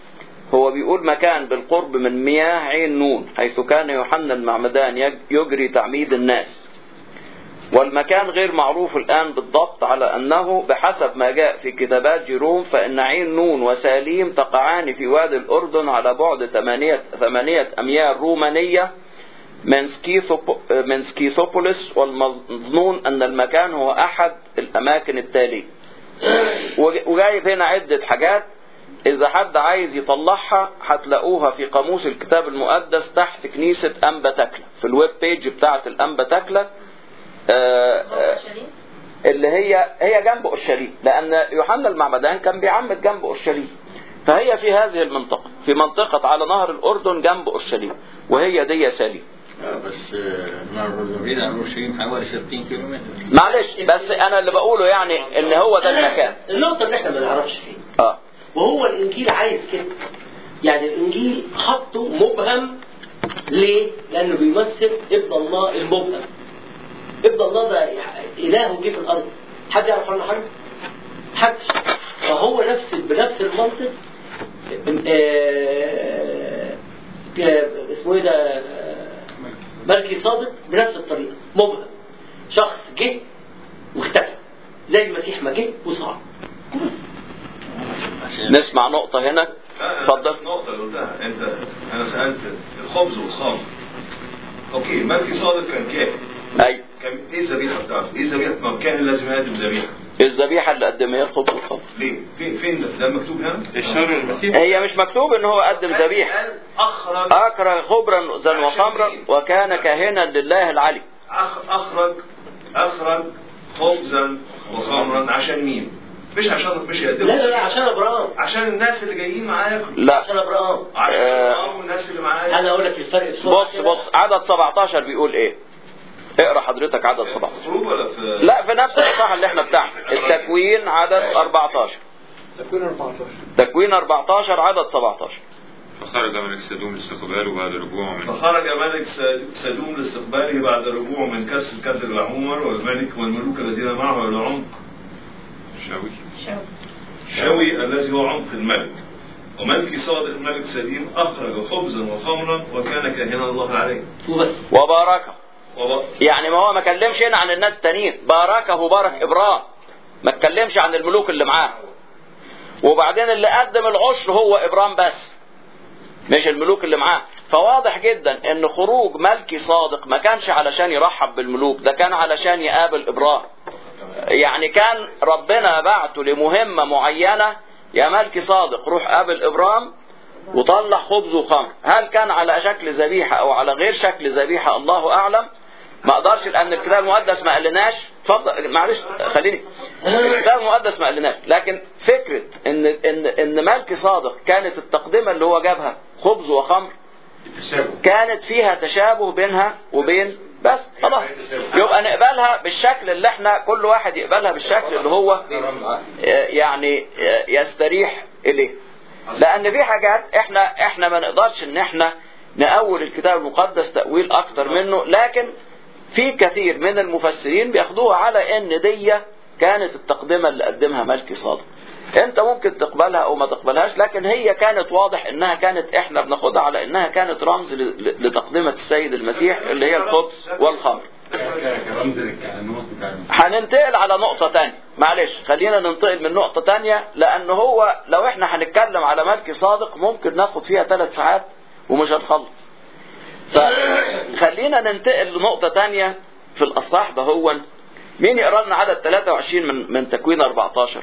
هو بيقول مكان بالقرب من مياه عين نون حيث كان يوحنا المعمدان يج- يجري تعميد الناس والمكان غير معروف الآن بالضبط على أنه بحسب ما جاء في كتابات جيروم فإن عين نون وساليم تقعان في وادي الأردن على بعد ثمانية, ثمانية أميال رومانية من, سكيثوب من سكيثوبوليس والمظنون أن المكان هو أحد الأماكن التالية وج- وجايب هنا عدة حاجات إذا حد عايز يطلعها هتلاقوها في قاموس الكتاب المقدس تحت كنيسة أنبا تكلة في الويب بيج بتاعة الأنبا تكلة آه، آه، اللي هي هي جنب اورشليم لان يوحنا المعمدان كان بيعمد جنب اورشليم فهي في هذه المنطقه في منطقه على نهر الاردن جنب اورشليم وهي دي سليم آه، بس آه، نار بعيد عن اورشليم حوالي 60 كيلومتر معلش بس انا اللي بقوله يعني ان هو ده المكان النقطة اللي احنا ما نعرفش فيه اه وهو الانجيل عايز كده يعني الانجيل حطه مبهم ليه؟ لانه بيمثل ابن الله المبهم ابن الله ده اله جه في الارض حد يعرف عنه حاجه؟ حدش فهو نفس بنفس المنطق آه، ك- اسمه ايه ده آه، ملكي صادق بنفس الطريقه مبهم شخص جه واختفى زي المسيح ما جه وصعد عشان نسمع نقطه هنا اتفضل النقطة اللي قلتها انت انا سألت الخبز والخمر اوكي ملكي صادق كان كاهن ايوه كان ايه الذبيحة بتاعته؟ ايه الذبيحة؟ ما هو كان لازم يقدم ذبيحة الذبيحه اللي قدمها الخبز والخمر ليه؟ فين فين ده؟ ده مكتوب هنا؟ إشارة للمسيح هي مش مكتوب ان هو قدم ذبيحه قال اخرج اكره خبرا زن وخمرا وكان كاهنا لله العلي أخ- اخرج اخرج خبزا وخمرا عشان مين؟ مش عشان مش لا يقدموا لا لا عشان ابراهام عشان الناس اللي جايين معاه ياكلوا لا عشان ابراهام عشان آه. الأرام والناس اللي معاه انا اقول لك الفرق بسرعه بص كده. بص عدد 17 بيقول ايه اقرا حضرتك عدد 17 فروض ولا في لا في نفس الاصحاح اللي احنا بتاعنا التكوين عدد 14 تكوين 14 تكوين 14 عدد 17 فخرج ملك سدوم لاستقباله بعد رجوعه من فخرج ملك س- سدوم لاستقباله بعد رجوعه من كسر كدر العمر والملك والملوك الذين معه إلى عمق شاوي شوي الذي هو عمق الملك وملك صادق ملك سليم أخرج خبزا وخمرا وكان كاهنا الله عليه وبس وباركه وب- يعني ما هو ما كلمش هنا عن الناس التانيين باركه بارك ابراهيم ما اتكلمش عن الملوك اللي معاه وبعدين اللي قدم العشر هو ابراهيم بس مش الملوك اللي معاه فواضح جدا ان خروج ملكي صادق ما كانش علشان يرحب بالملوك ده كان علشان يقابل ابراهيم يعني كان ربنا بعته لمهمة معينة يا ملكي صادق روح قابل ابراهيم وطلع خبز وخمر هل كان على شكل ذبيحة او على غير شكل ذبيحة الله اعلم ما اقدرش لان الكتاب المقدس ما قالناش اتفضل معلش خليني الكتاب المقدس ما قالناش لكن فكرة ان ان ان ملكي صادق كانت التقدمة اللي هو جابها خبز وخمر كانت فيها تشابه بينها وبين بس خلاص يبقى نقبلها بالشكل اللي احنا كل واحد يقبلها بالشكل اللي هو آه، يعني آه، يستريح اليه لان في حاجات احنا احنا ما نقدرش ان احنا نأول الكتاب المقدس تأويل اكتر منه لكن في كثير من المفسرين بياخدوها على ان دي كانت التقدمة اللي قدمها ملكي صادق انت ممكن تقبلها او ما تقبلهاش لكن هي كانت واضح انها كانت احنا بناخدها على انها كانت رمز ل- ل- لتقدمة السيد المسيح اللي هي الخبز والخمر كرمز للكهنوت بتاع هننتقل على نقطة تانية معلش خلينا ننتقل من نقطة تانية لأن هو لو احنا هنتكلم على ملكي صادق ممكن ناخد فيها ثلاث ساعات ومش هنخلص فخلينا ننتقل لنقطة تانية في الأصحاح ده هو مين يقرا لنا عدد 23 من من تكوين 14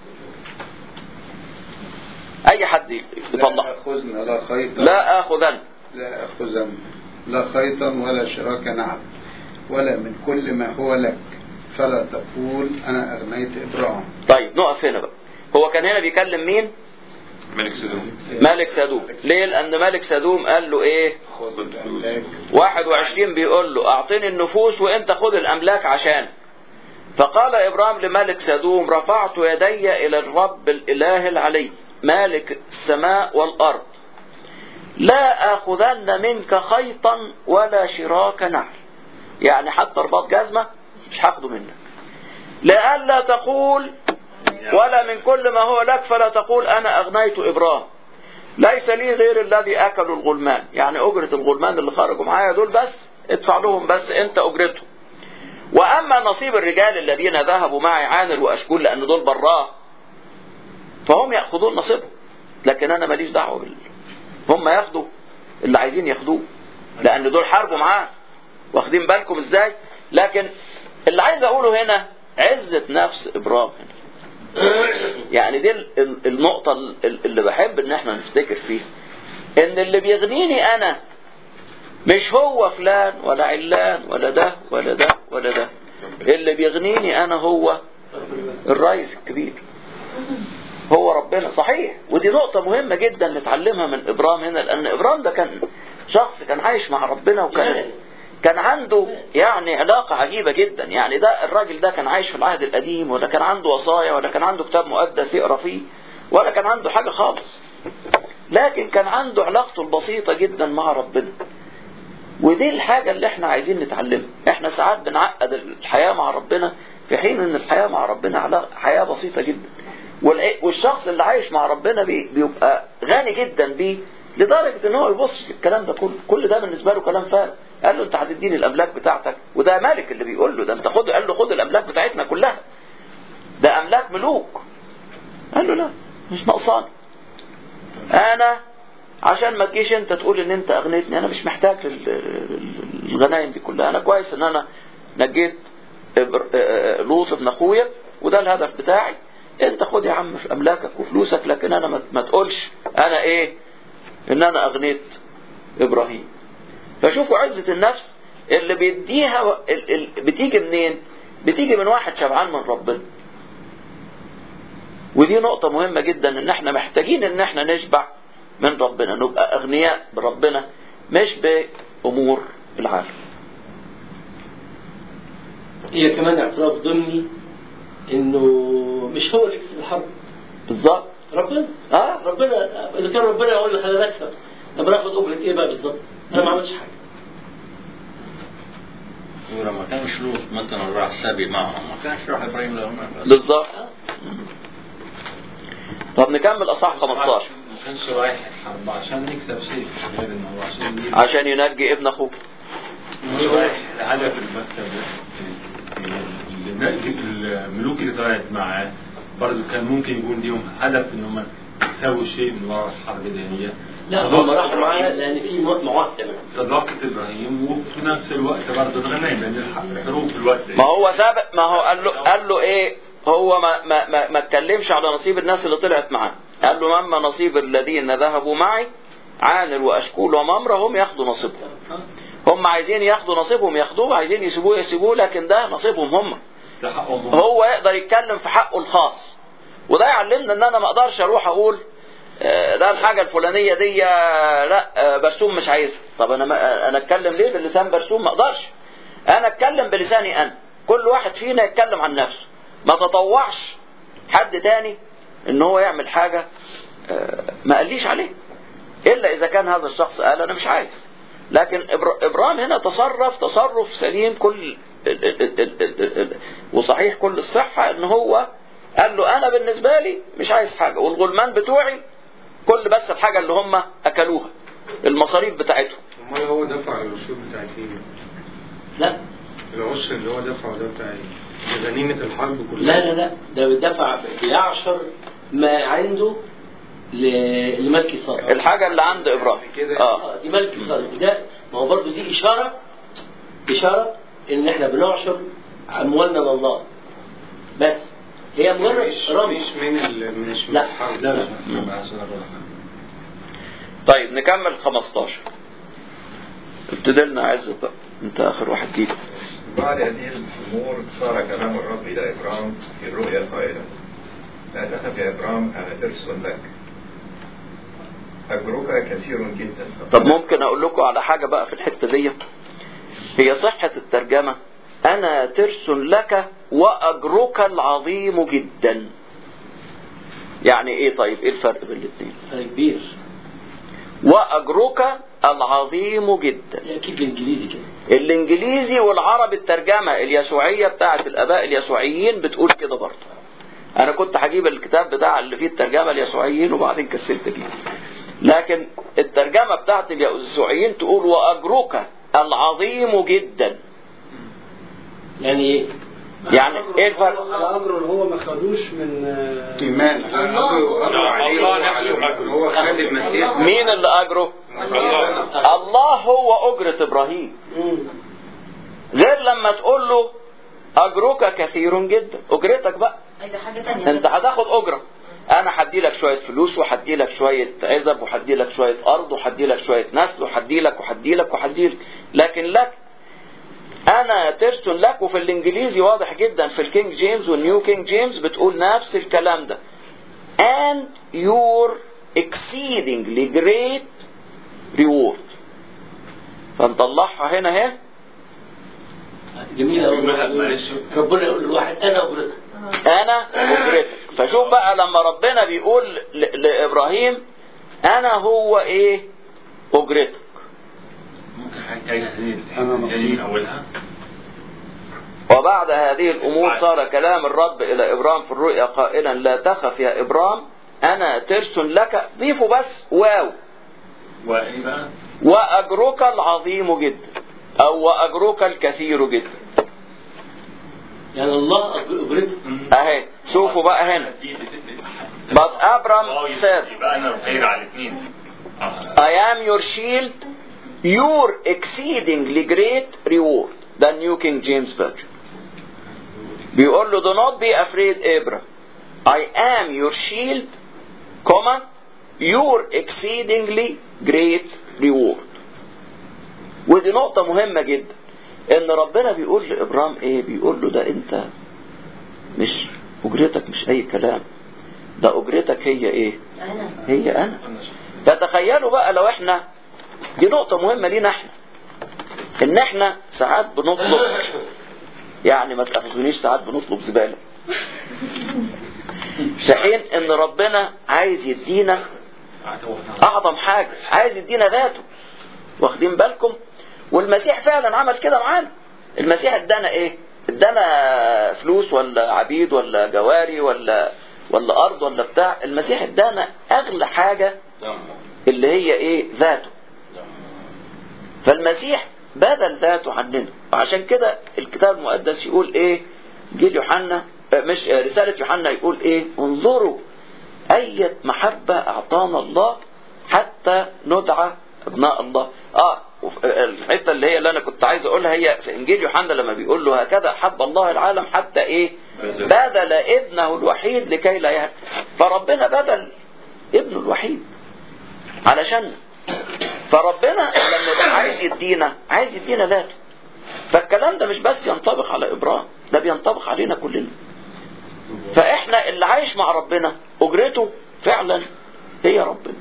أي حد يطلع لا أخذنا لا خيطا لا آخذن لا أخذن لا خيطا ولا شراك نعم ولا من كل ما هو لك فلا تقول أنا أغنيت إبراهيم طيب نقف هنا بقى هو كان هنا بيكلم مين ملك سدوم ملك سدوم ليه لأن ملك سدوم قال له إيه خذ الأملاك 21 بيقول له اعطني النفوس وانت خد الاملاك عشان فقال ابراهيم لملك سدوم رفعت يدي الى الرب الاله العلي مالك السماء والارض لا اخذن منك خيطا ولا شراك نعل يعني حتى رباط جزمه مش هاخده منك لئلا تقول ولا من كل ما هو لك فلا تقول انا اغنيت ابراهيم ليس لي غير الذي اكلوا الغلمان يعني اجرة الغلمان اللي خرجوا معايا دول بس ادفع لهم بس انت اجرتهم واما نصيب الرجال الذين ذهبوا معي عانر واشكول لان دول براه فهم ياخذون نصيبهم لكن انا ماليش دعوه بال هم ياخدوا اللي عايزين ياخدوه لان دول حاربوا معاه واخدين بالكم ازاي لكن اللي عايز اقوله هنا عزة نفس ابرام هنا يعني دي ال- ال- النقطة ال- اللي بحب ان احنا نفتكر فيها ان اللي بيغنيني انا مش هو فلان ولا علان ولا ده ولا ده ولا ده اللي بيغنيني انا هو الرئيس الكبير هو ربنا صحيح ودي نقطة مهمة جدا نتعلمها من إبرام هنا لأن إبرام ده كان شخص كان عايش مع ربنا وكان كان عنده يعني علاقة عجيبة جدا يعني ده الراجل ده كان عايش في العهد القديم ولا كان عنده وصايا ولا كان عنده كتاب مقدس يقرا فيه ولا كان عنده حاجة خالص لكن كان عنده علاقته البسيطة جدا مع ربنا ودي الحاجة اللي احنا عايزين نتعلمها احنا ساعات بنعقد الحياة مع ربنا في حين ان الحياة مع ربنا علا- حياة بسيطة جدا والع- والشخص اللي عايش مع ربنا بي- بيبقى غني جدا بيه لدرجة ان هو يبص الكلام ده كله كل ده بالنسبة له كلام فارغ قال له انت هتديني الاملاك بتاعتك وده مالك اللي بيقول له ده انت خد قال له خد الاملاك بتاعتنا كلها ده املاك ملوك قال له لا مش ناقصاني انا عشان ما تجيش انت تقول ان انت اغنيتني انا مش محتاج لل- للغنايم دي كلها انا كويس ان انا نجيت إبر- آه، لوط ابن اخويا وده الهدف بتاعي انت خد يا عم في املاكك وفلوسك لكن انا ما- ما تقولش انا ايه ان انا اغنيت ابراهيم فشوفوا عزة النفس اللي بيديها و- ال- ال- بتيجي منين بتيجي من واحد شبعان من ربنا ودي نقطة مهمة جدا ان احنا محتاجين ان احنا نشبع من ربنا نبقى اغنياء بربنا مش بامور العالم هي كمان اعتراف ضمني انه مش هو اللي يكسب الحرب بالظبط ربنا اه ربنا اذا كان ربنا هو اللي خلاني اكسب طب انا اخد اجره ايه بقى بالظبط؟ انا ما عملتش حاجه ولما كانش لوط مثلا راح سابي معهم ما كانش راح ابراهيم لهم بس بالظبط طب نكمل اصحاح 15 ما كانش رايح الحرب عشان يكسب شيء غير انه هو عشان يجيب عشان ينجي ابن اخوه مش رايح لهدف المكتب ده الملوك اللي طلعت معاه برضه كان ممكن يكون ليهم هدف ان هم يسووا شيء من وراء الحرب دهية لا هم راحوا معاه لان في معاهده معاه صداقة ابراهيم وفي نفس الوقت برضه الغنايم لان الحروب في الوقت ده ما هو سابق ما هو قال له قال له ايه هو ما ما ما, ما اتكلمش على نصيب الناس اللي طلعت معاه قال له اما نصيب الذين ذهبوا معي عانر واشكول وممره هم ياخدوا نصيبهم هم عايزين ياخدوا نصيبهم ياخدوه عايزين يسيبوه يسيبوه لكن ده نصيبهم هم ده حقهم هم. هو يقدر يتكلم في حقه الخاص وده يعلمنا ان انا ما اقدرش اروح اقول آه، ده الحاجة الفلانية دي آه، لا آه، برسوم مش عايزها طب انا ما انا اتكلم ليه بلسان برسوم ما اقدرش انا اتكلم بلساني انا كل واحد فينا يتكلم عن نفسه ما تطوعش حد تاني ان هو يعمل حاجة آه، ما قاليش عليه الا اذا كان هذا الشخص قال انا مش عايز لكن إبر- ابرام هنا تصرف تصرف سليم كل ال- ال- ال- ال- ال- ال- وصحيح كل الصحة ان هو قال له انا بالنسبة لي مش عايز حاجة والغلمان بتوعي كل بس الحاجة اللي هم اكلوها المصاريف بتاعتهم امال هو دفع الرسول بتاعت ايه؟ لا العشر اللي هو دفعه ده بتاع ايه؟ ده غنيمة الحرب كلها لا لا لا ده بيدفع بيعشر ما عنده ل- لملك صالح الحاجة اللي عند ابراهيم كده اه اه دي ملك صالح ده ما هو برضه دي اشاره اشاره ان احنا بنعشر اموالنا لله بس هي مجرد مش رمز مش من ال مش من لا. الحرب لا لا لا عشان أقول لك. طيب نكمل 15 ابتدي لنا عزة بقى انت اخر واحد جيت بعد هذه الأمور صار كلام الرب إلى إبرام في الرؤيا قائلا لا تخف يا إبرام أنا ترس لك أجرك كثير جدا طب ممكن اقول لكم على حاجة بقى في الحتة دي هي صحة الترجمة انا ترس لك واجرك العظيم جدا يعني ايه طيب ايه الفرق بين الاثنين فرق كبير واجرك العظيم جدا اكيد بالانجليزي كده الانجليزي والعربي الترجمة اليسوعية بتاعت الاباء اليسوعيين بتقول كده برضه انا كنت هجيب الكتاب بتاع اللي فيه الترجمة اليسوعيين وبعدين كسلت اجيبه لكن الترجمة بتاعت اليسوعيين تقول وأجرك العظيم جدا يعني ايه؟ يعني ايه الفرق؟ الامر اللي هو ما خدوش من آه، إيمان الله نفسه أجره هو خد المسيح مين اللي أجره؟ الله الله هو أجرة إبراهيم مم. غير لما تقول له أجرك كثير جدا أجرتك بقى أي ده حاجة تانية انت هتاخد اجره انا هدي لك شويه فلوس وهدي لك شويه عزب وهدي لك شويه ارض وهدي لك شويه نسل وهدي لك وهدي لك وهدي لك لكن لك انا ترسل لك وفي الانجليزي واضح جدا في الكينج جيمس والنيو كينج جيمس بتقول نفس الكلام ده and your exceedingly great reward فنطلعها هنا اهي جميل قوي معلش. ربنا يقول للواحد انا اجرتك انا اجرتك فشوف بقى لما ربنا بيقول ل- لابراهيم انا هو ايه اجرتك ممكن حاجة تانية تاني أنا تاني نصيب. من أولها وبعد هذه الامور صار كلام الرب الى ابرام في الرؤيا قائلا لا تخف يا ابرام انا ترس لك ضيفوا بس واو وإيه بقى؟ واجرك العظيم جدا او واجرك الكثير جدا يعني الله اجرته اهي شوفوا بقى هنا But Abram said, يبقى أنا خير على الاثنين I am your shield, your exceedingly great reward. The New King James Version. بيقول له do not be afraid Abram. I am your shield, comma, your exceedingly great reward. ودي نقطة مهمة جدا ان ربنا بيقول لابرام ايه بيقول له ده انت مش اجرتك مش اي كلام ده اجرتك هي ايه أنا هي انا فتخيلوا بقى لو احنا دي نقطة مهمة لينا احنا ان احنا ساعات بنطلب يعني ما تأخذونيش ساعات بنطلب زبالة في حين ان ربنا عايز يدينا اعظم حاجة عايز يدينا ذاته واخدين بالكم والمسيح فعلا عمل كده معانا المسيح ادانا ايه ادانا فلوس ولا عبيد ولا جواري ولا ولا ارض ولا بتاع المسيح ادانا اغلى حاجة دمه اللي هي ايه ذاته فالمسيح بذل ذاته عننا وعشان كده الكتاب المقدس يقول ايه جيل يوحنا آه، مش آه، رسالة يوحنا يقول ايه انظروا أية محبة أعطانا الله حتى ندعى أبناء الله اه وف- آه، الحتة اللي هي اللي أنا كنت عايز أقولها هي في إنجيل يوحنا لما بيقول له هكذا أحب الله العالم حتى إيه بذل ابنه الوحيد لكي لا يهلك فربنا بذل ابنه الوحيد علشان فربنا لما يبقى عايز يدينا عايز يدينا ذاته فالكلام ده مش بس ينطبق على ابراهيم ده بينطبق علينا كلنا فاحنا اللي عايش مع ربنا اجرته فعلا هي ربنا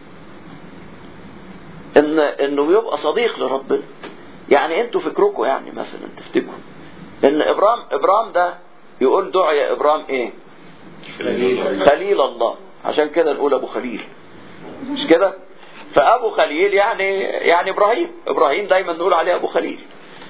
ان انه يبقى صديق لربنا يعني انتوا فكركم يعني مثلا تفتكروا ان ابرام ابرام ده يقول دعي ابرام ايه خليل الله عشان كده نقول ابو خليل مش كده فابو خليل يعني يعني ابراهيم ابراهيم دايما نقول عليه ابو خليل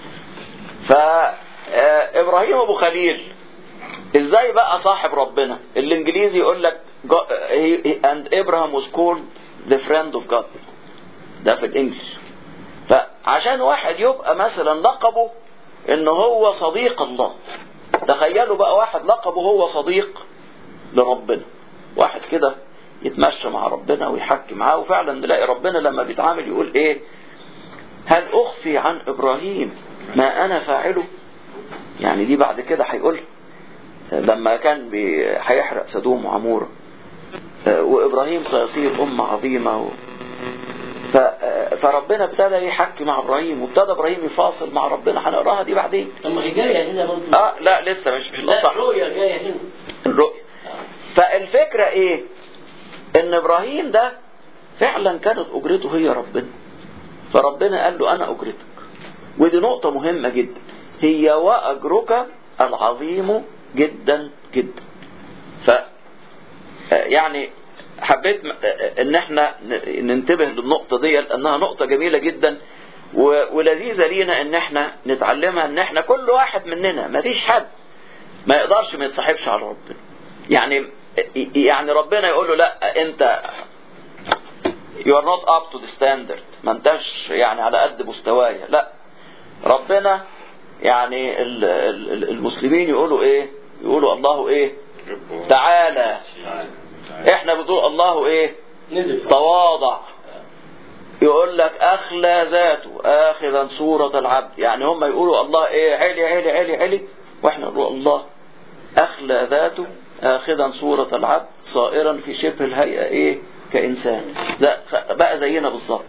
فابراهيم ابو خليل ازاي بقى صاحب ربنا الانجليزي يقول لك go- he- he- and Abraham was called the friend of God ده في الانجليش فعشان واحد يبقى مثلا لقبه ان هو صديق الله تخيلوا بقى واحد لقبه هو صديق لربنا واحد كده يتمشى مع ربنا ويحكي معاه وفعلا نلاقي ربنا لما بيتعامل يقول ايه هل اخفي عن ابراهيم ما انا فاعله يعني دي بعد كده هيقول لما كان بي- هيحرق سدوم وعمورة آه، وابراهيم سيصير امه عظيمه و... ف... آه، فربنا ابتدى يحكي مع ابراهيم وابتدى ابراهيم يفاصل مع ربنا هنقراها دي بعدين طب ما هي جايه هنا برضه اه لا لسه مش مش لا الاصح رؤيا جايه هنا الرؤية فالفكرة ايه ان ابراهيم ده فعلا كانت اجرته هي ربنا فربنا قال له انا اجرتك ودي نقطة مهمة جدا هي واجرك العظيم جدا جدا ف يعني حبيت م- ان احنا ن- ننتبه للنقطة دي لانها نقطة جميلة جدا و- ولذيذة لينا ان احنا نتعلمها ان احنا كل واحد مننا مفيش حد ما يقدرش ما يتصاحبش على ربنا يعني يعني ربنا يقول له لا انت you are not up to the standard ما انتش يعني على قد مستوايا لا ربنا يعني ال- ال- المسلمين يقولوا ايه يقولوا الله ايه تعالى احنا بنقول الله ايه نزل تواضع يقول لك اخلى ذاته اخذا صورة العبد يعني هم يقولوا الله ايه علي علي علي علي واحنا نقول الله اخلى ذاته اخذا صورة العبد صائرا في شبه الهيئة ايه كانسان زي- بقى زينا بالظبط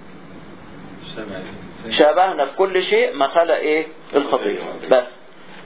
شابهنا في كل شيء ما خلق ايه الخطية بس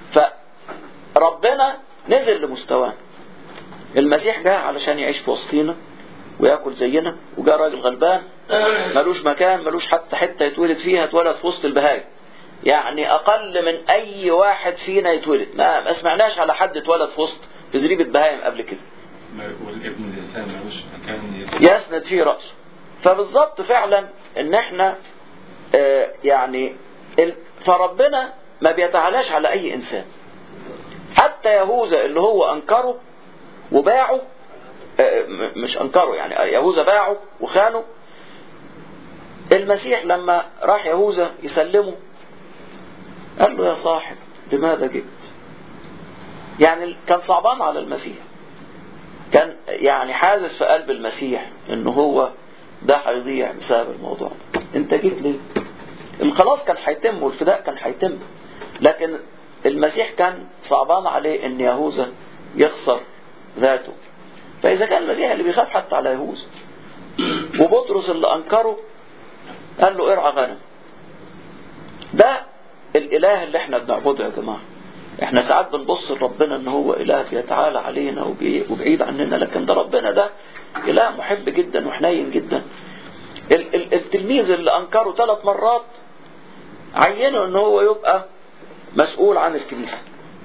فربنا نزل لمستوانا المسيح جاء علشان يعيش في وسطينا وياكل زينا وجاء راجل غلبان ملوش مكان ملوش حتى حته يتولد فيها اتولد في وسط البهايم يعني اقل من اي واحد فينا يتولد ما ما سمعناش على حد اتولد في وسط في زريبه بهايم قبل كده والابن الانسان ملوش مكان يسند فيه راسه فبالظبط فعلا ان احنا آه، يعني ال- فربنا ما بيتعالاش على اي انسان حتى يهوذا اللي هو انكره وباعه آه، م- مش انكره يعني يهوذا باعه وخانه المسيح لما راح يهوذا يسلمه قال له يا صاحب لماذا جئت يعني كان صعبان على المسيح كان يعني حاسس في قلب المسيح ان هو ده هيضيع بسبب الموضوع ده انت جيت ليه الخلاص كان هيتم والفداء كان هيتم لكن المسيح كان صعبان عليه ان يهوذا يخسر ذاته فاذا كان المسيح اللي بيخاف حتى على يهوذا وبطرس اللي انكره قال له ارعى غنم ده الاله اللي احنا بنعبده يا جماعه احنا ساعات بنبص لربنا ان هو اله بيتعالى علينا وبي- وبعيد عننا لكن ده ربنا ده اله محب جدا وحنين جدا ال- ال- التلميذ اللي انكره ثلاث مرات عينه ان هو يبقى مسؤول عن الكنيسه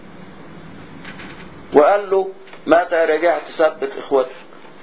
وقال له متى رجعت ثبت اخوتك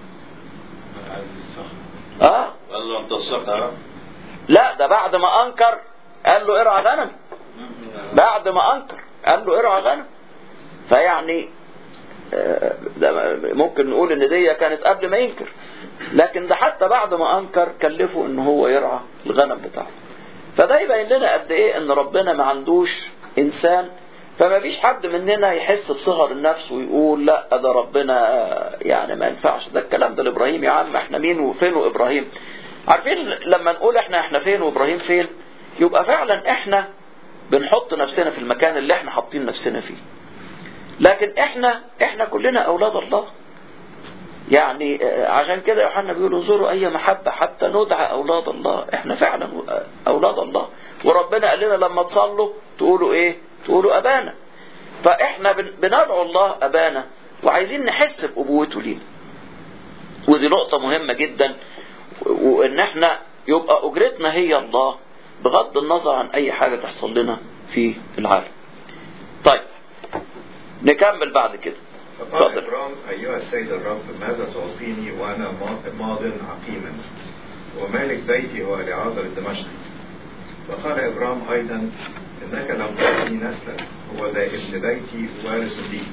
اه قال له انت الصقر لا ده بعد ما انكر قال له ارعى غنم بعد ما انكر قال له ارعى غنم فيعني آه، ده ممكن نقول ان دي كانت قبل ما ينكر لكن ده حتى بعد ما انكر كلفه ان هو يرعى الغنم بتاعته فده يبين لنا قد ايه ان ربنا ما عندوش انسان فما فيش حد مننا يحس بصغر النفس ويقول لا ده ربنا يعني ما ينفعش ده الكلام ده لابراهيم يا عم احنا مين وفين وابراهيم عارفين لما نقول احنا احنا فين وابراهيم فين يبقى فعلا احنا بنحط نفسنا في المكان اللي احنا حاطين نفسنا فيه لكن احنا احنا كلنا اولاد الله يعني آه، عشان كده يوحنا بيقول انظروا اي محبه حتى ندعى اولاد الله احنا فعلا آه، اولاد الله وربنا قال لنا لما تصلوا تقولوا ايه تقولوا ابانا فاحنا بن- بندعو الله ابانا وعايزين نحس بابوته لينا ودي نقطه مهمه جدا و- وان احنا يبقى اجرتنا هي الله بغض النظر عن اي حاجه تحصل لنا في العالم طيب نكمل بعد كده فقال اتفضل إبرام أيها السيد الرب ماذا تعطيني وأنا ما- ماض عقيما ومالك بيتي هو العازر الدمشقي وقال إبرام أيضا إنك لم تعطني نسلا هو ذا ابن بيتي وارث لي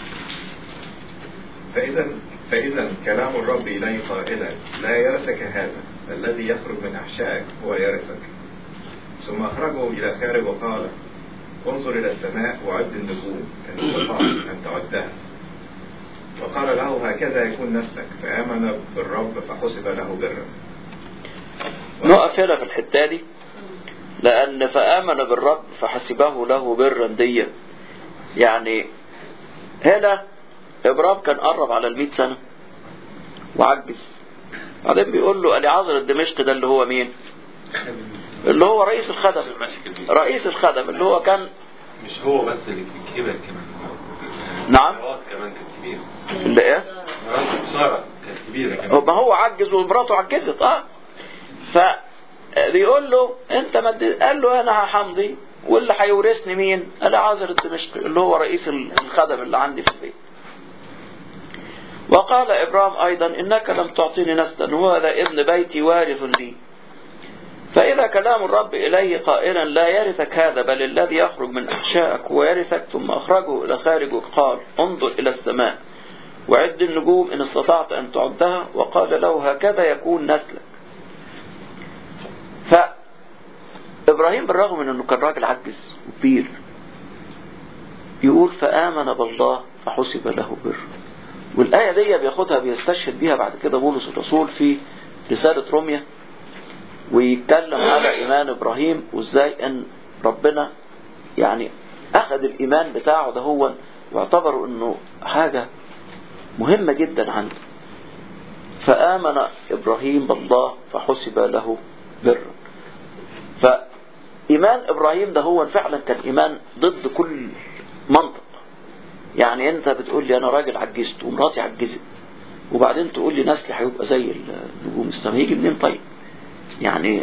فإذا فإذا كلام الرب إلي قائلا لا يرثك هذا الذي يخرج من أحشائك هو يرثك ثم أخرجه إلى خارج وقال انظر إلى السماء وعد النجوم إن استطعت أن تعدها وقال له هكذا يكون نسلك فآمن بالرب فحسب له برا نقف هنا في الحتة دي لأن فآمن بالرب فحسبه له برا ديا يعني هنا إبرام كان قرب على المئة سنة وعجز بعدين بيقول له اليعازر الدمشقي ده اللي هو مين اللي هو رئيس الخدم رئيس الخدم اللي هو كان مش هو بس اللي كان كبر كمان نعم مرات كمان كانت كبيرة اللي ايه مرات سارة كانت كبيرة كمان هو- ما هو عجز ومراته عجزت اه ف بيقول له انت مد... قال له انا همضي واللي هيورثني مين؟ العازر الدمشقي اللي هو رئيس الخدم اللي عندي في البيت. وقال ابرام ايضا انك لم تعطيني نسلا وهذا ابن بيتي وارث لي. فإذا كلام الرب إليه قائلا لا يرثك هذا بل الذي يخرج من أحشائك ويرثك ثم أخرجه إلى خارج وقال انظر إلى السماء وعد النجوم إن استطعت أن تعدها وقال له هكذا يكون نسلك ابراهيم بالرغم من انه كان راجل عجز وكبير يقول فآمن بالله فحسب له بر والآية دي بياخدها بيستشهد بيها بعد كده بولس الرسول في رسالة روميا ويتكلم على إيمان إبراهيم وإزاي أن ربنا يعني أخذ الإيمان بتاعه ده هو واعتبروا أنه حاجة مهمة جدا عنده فآمن إبراهيم بالله فحسب له بر فإيمان إبراهيم ده هو فعلا كان إيمان ضد كل منطق يعني أنت بتقول لي أنا راجل عجزت ومراتي عجزت وبعدين تقول لي نسلي هيبقى زي النجوم السماء هيجي منين طيب يعني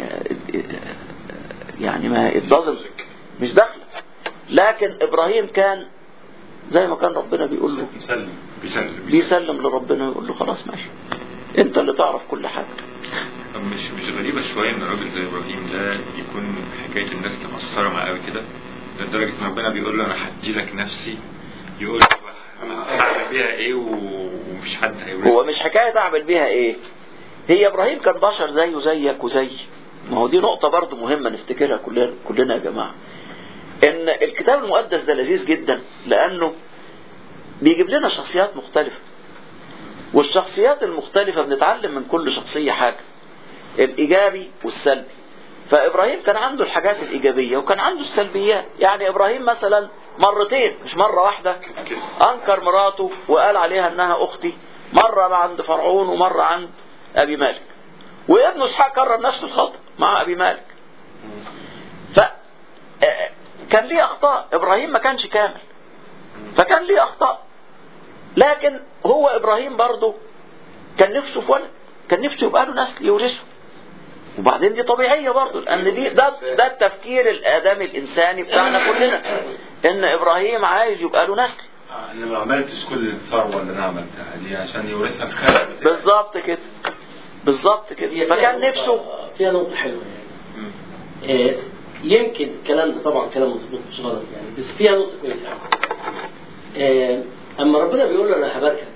يعني ما الدازل مش داخله لكن ابراهيم كان زي ما كان ربنا بيقول له بيسلم بيسلم بيسلم لربنا ويقول له خلاص ماشي انت اللي تعرف كل حاجه طب مش مش غريبة شوية إن راجل زي إبراهيم ده يكون حكاية الناس مقصرة معاه قوي كده لدرجة إن ربنا بيقول له أنا هدي لك نفسي يقول له هعمل بيها إيه و- ومفيش حد هيورثني هو مش حكايه اعمل بيها ايه هي ابراهيم كان بشر زيه زيك وزي ما هو دي نقطة برضو مهمة نفتكرها كلنا كلنا يا جماعة ان الكتاب المقدس ده لذيذ جدا لانه بيجيب لنا شخصيات مختلفة والشخصيات المختلفة بنتعلم من كل شخصية حاجة الايجابي والسلبي فابراهيم كان عنده الحاجات الايجابية وكان عنده السلبيات يعني ابراهيم مثلا مرتين مش مرة واحدة انكر مراته وقال عليها انها اختي مرة عند فرعون ومرة عند ابي مالك وابنه اسحاق كرر نفس الخطأ مع ابي مالك ف آه، كان ليه اخطاء ابراهيم ما كانش كامل فكان ليه اخطاء لكن هو ابراهيم برضه كان نفسه في ولد كان نفسه يبقى له نسل يورثه وبعدين دي طبيعيه برضه لان دي ده ده التفكير الادمي الانساني بتاعنا كلنا ان ابراهيم عايز يبقى له نسل انا ما عملتش كل الثروه اللي انا عملتها دي عشان يورثها الخلق بتاعي. بالظبط كده بالظبط كده فكان نفسه فيها نقطة حلوة يعني آه، يمكن الكلام ده طبعا كلام مظبوط مش غلط يعني بس فيها نقطة كويسة آه، أما ربنا بيقول له أنا هباركك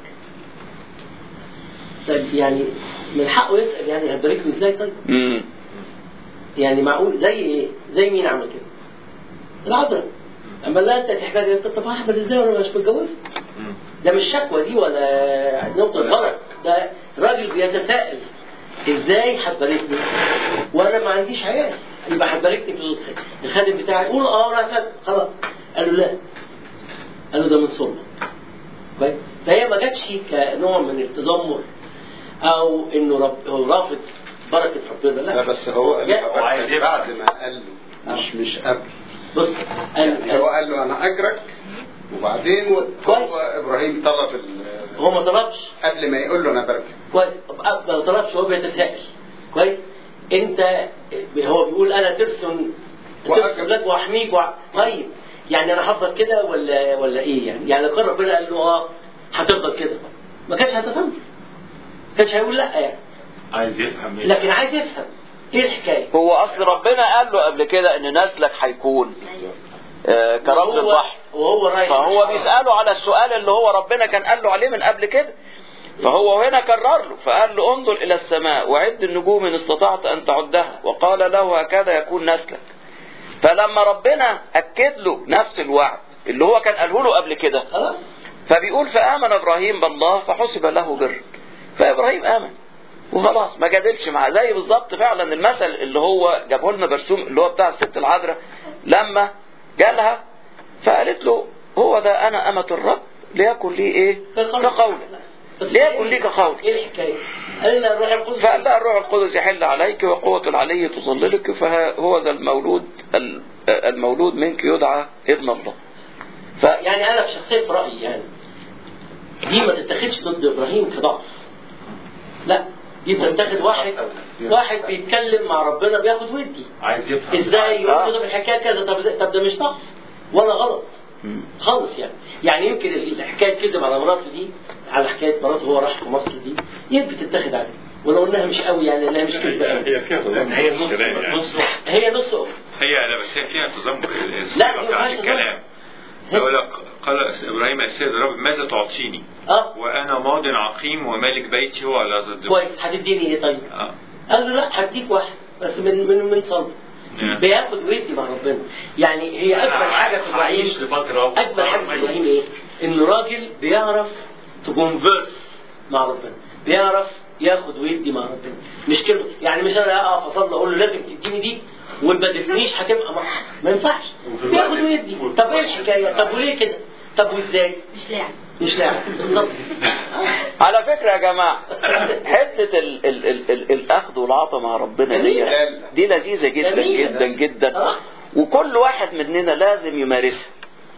طيب يعني من حقه يسأل يعني هتباركني ازاي طيب؟ امم يعني معقول زي ايه؟ زي مين عمل كده؟ العذراء اما لا انت تحتاج انت طب هعمل ازاي وانا مش متجوزها؟ ده مش شكوى دي ولا نقطة غلط ده راجل بيتساءل ازاي هتباركني وانا ما عنديش عيال يبقى هتباركني في الخ- الخادم بتاعي يقول اه انا هصدق خلاص قال له لا قال له ده من صلبك كويس فهي ما جاتش كنوع من التذمر او انه رب هو رافض بركه ربنا لا لا بس هو جاء- قال وعايز يفهم. بعد ما قال له مش مش قبل بص قال يعني هو قال له انا اجرك وبعدين كويس. هو ابراهيم طلب ال- هو ما طلبش قبل ما يقول له انا بركك كويس طب أب- ما طلبش هو بيتساءل كويس انت هو بيقول انا ترسم ترسم لك واحميك وع... طيب يعني انا هفضل كده ولا ولا ايه يعني يعني لو كان ربنا قال له اه هتفضل كده ما كانش هيتذمر ما كانش هيقول لا يعني عايز يفهم ايه لكن عايز يفهم ايه الحكايه هو اصل ربنا قال له قبل كده ان نسلك هيكون آه، كرمل وهو- البحر وهو رايح فهو بيسأله على السؤال اللي هو ربنا كان قال له عليه من قبل كده فهو هنا كرر له فقال له انظر إلى السماء وعد النجوم إن استطعت أن تعدها وقال له هكذا يكون نسلك فلما ربنا أكد له نفس الوعد اللي هو كان قاله له قبل كده خلاص فبيقول فآمن إبراهيم بالله فحسب له بر فإبراهيم آمن وخلاص ما جادلش معاه زي بالظبط فعلا المثل اللي هو جابه لنا برسوم اللي هو بتاع الست العذراء لما جالها فقالت له هو ده أنا أمة الرب ليكن لي إيه كقولك بس ليكن لي كقولك ايه الحكايه؟ قال لنا الروح القدس فقال لها الروح القدس يحل عليك وقوة العلي تظللك فهو ذا المولود المولود منك يدعى ابن الله ف يعني انا في شخصيه في رايي يعني دي ما تتاخدش ضد ابراهيم كضعف لا دي بتتاخد واحد واحد بيتكلم مع ربنا بياخد ودي عايز يفهم ازاي يقول آه. له طب الحكايه كذا طب ده- طب ده مش ضعف ولا غلط خالص يعني يعني يمكن الحكايه كذب على مراته دي على حكايه مراته هو راح في مصر دي يمكن تتاخد عليه ولو انها مش قوي يعني انها مش كذبه قوي هي فيها تذمر هي نص كلام يعني. نص هي نص أخرى. هي لا بس هي فيها تذمر لا، الصيغه ما بتاعت فيهاش الكلام يقول لك قال ابراهيم السيد رب ماذا تعطيني؟ اه وانا ماض عقيم ومالك بيتي هو على ضد كويس هتديني ايه طيب؟ اه قال له لا هديك واحد بس من من من صلب بياخد ويدي مع ربنا يعني هي اجمل حاجه في ابراهيم عايش لفتره اجمل حاجه في ابراهيم ايه؟ انه راجل بيعرف تكونفرس مع ربنا بيعرف ياخد ويدي مع ربنا مش كده يعني مش انا اقف اصلي اقول له لازم تديني دي وما ادتنيش هتبقى مع ما ينفعش بياخد ويدي طب ايه الحكايه؟ طب وليه كده؟ طب وازاي؟ مش لاعب مش لاعب بالظبط على فكرة يا جماعة حتة ال ال ال ال الأخذ والعطاء مع ربنا دي جميلة. دي لذيذة جدا جميلة. جدا جدا آه. وكل واحد مننا لازم يمارسها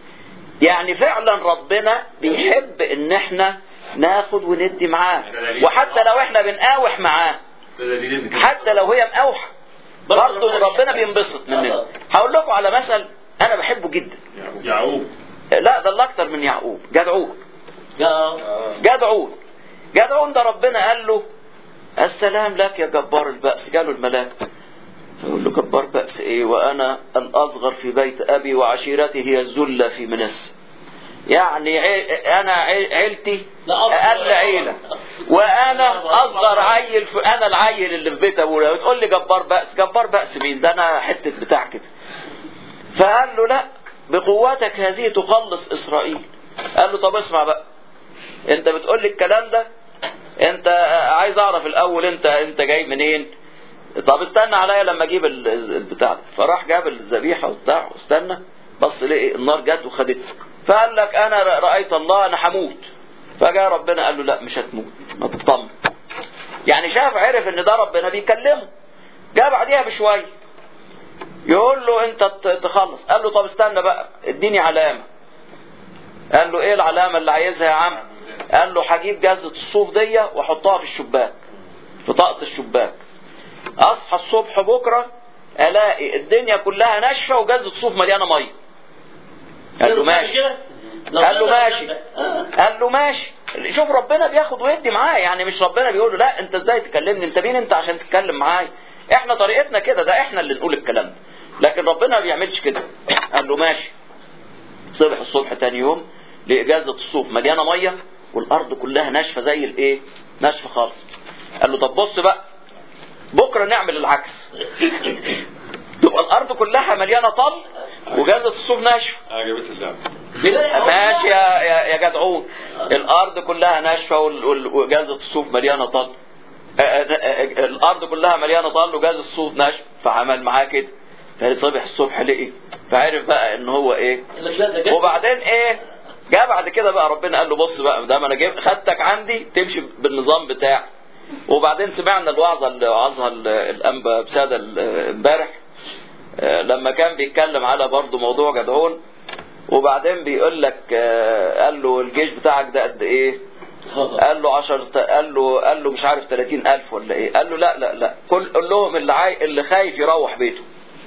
يعني فعلا ربنا بيحب ان احنا ناخد وندي معاه وحتى لو احنا بنقاوح معاه ده دليل ان كده حتى لو هي مقاوحة برضه ربنا بينبسط مننا هقول لكم على مثل انا بحبه جدا يعقوب لا ده اللي اكتر من يعقوب جدعون يا جدعون جدعون ده ربنا قال له السلام لك يا جبار البأس قالوا الملاك فيقول له جبار بأس ايه وانا الاصغر في بيت ابي وعشيرتي هي الذلة في منس يعني عي... انا عي... عيلتي لا أصغر. اقل عيلة وانا اصغر عيل في... انا العيل اللي في بيت ابويا وتقول لي جبار بأس جبار بأس مين ده انا حتة بتاع كده فقال له لا بقوتك هذه تخلص اسرائيل قال له طب اسمع بقى انت بتقول لي الكلام ده انت عايز اعرف الاول انت انت جاي منين طب استنى عليا لما اجيب ال- ال- البتاع ده. فراح جاب الذبيحه وبتاع واستنى بص لقي النار جت وخدتها فقال لك انا ر- رايت الله انا هموت فجاء ربنا قال له لا مش هتموت ما تطمن يعني شاف عرف ان ده ربنا بيكلمه جاء بعديها بشويه يقول له انت ت- تخلص قال له طب استنى بقى اديني علامه قال له ايه العلامه اللي عايزها يا عم قال له هجيب جزة الصوف دي واحطها في الشباك في طاقة الشباك اصحى الصبح بكرة الاقي الدنيا كلها ناشفة وجزة صوف مليانة مية قال له ماشي قال له ماشي قال له ماشي شوف ربنا بياخد ويدي معاه يعني مش ربنا بيقول له لا انت ازاي تكلمني انت مين انت عشان تتكلم معايا احنا طريقتنا كده ده احنا اللي نقول الكلام ده لكن ربنا ما بيعملش كده قال له ماشي صبح الصبح تاني يوم لإجازة الصوف مليانة مية والأرض كلها ناشفة زي الإيه؟ ناشفة خالص. قال له طب بص بقى بكرة نعمل العكس. تبقى الأرض كلها مليانة طل وجازة الصوف ناشفة. عجبت اللعبة ماشي يا يا يا جدعون الأرض كلها ناشفة وال- وال- وجازة الصوف مليانة طل. آه، آه، آه، الأرض كلها مليانة طل وجاز الصوف ناشف فعمل معاه كده. فصبح الصبح لقي فعرف بقى ان هو ايه قال لك لا ده جد. وبعدين ايه جاء بعد كده بقى ربنا قال له بص بقى ده ما انا جيب خدتك عندي تمشي بالنظام بتاعي وبعدين سمعنا الوعظه اللي وعظها ال- الانبا بساده ال- امبارح آه، لما كان بيتكلم على برضه موضوع جدعون وبعدين بيقول لك آه، قال له الجيش بتاعك ده قد ايه؟ قال له 10 قال له قال له مش عارف 30000 ولا ايه؟ قال له لا لا لا كل قول لهم اللي عاي... اللي خايف يروح بيته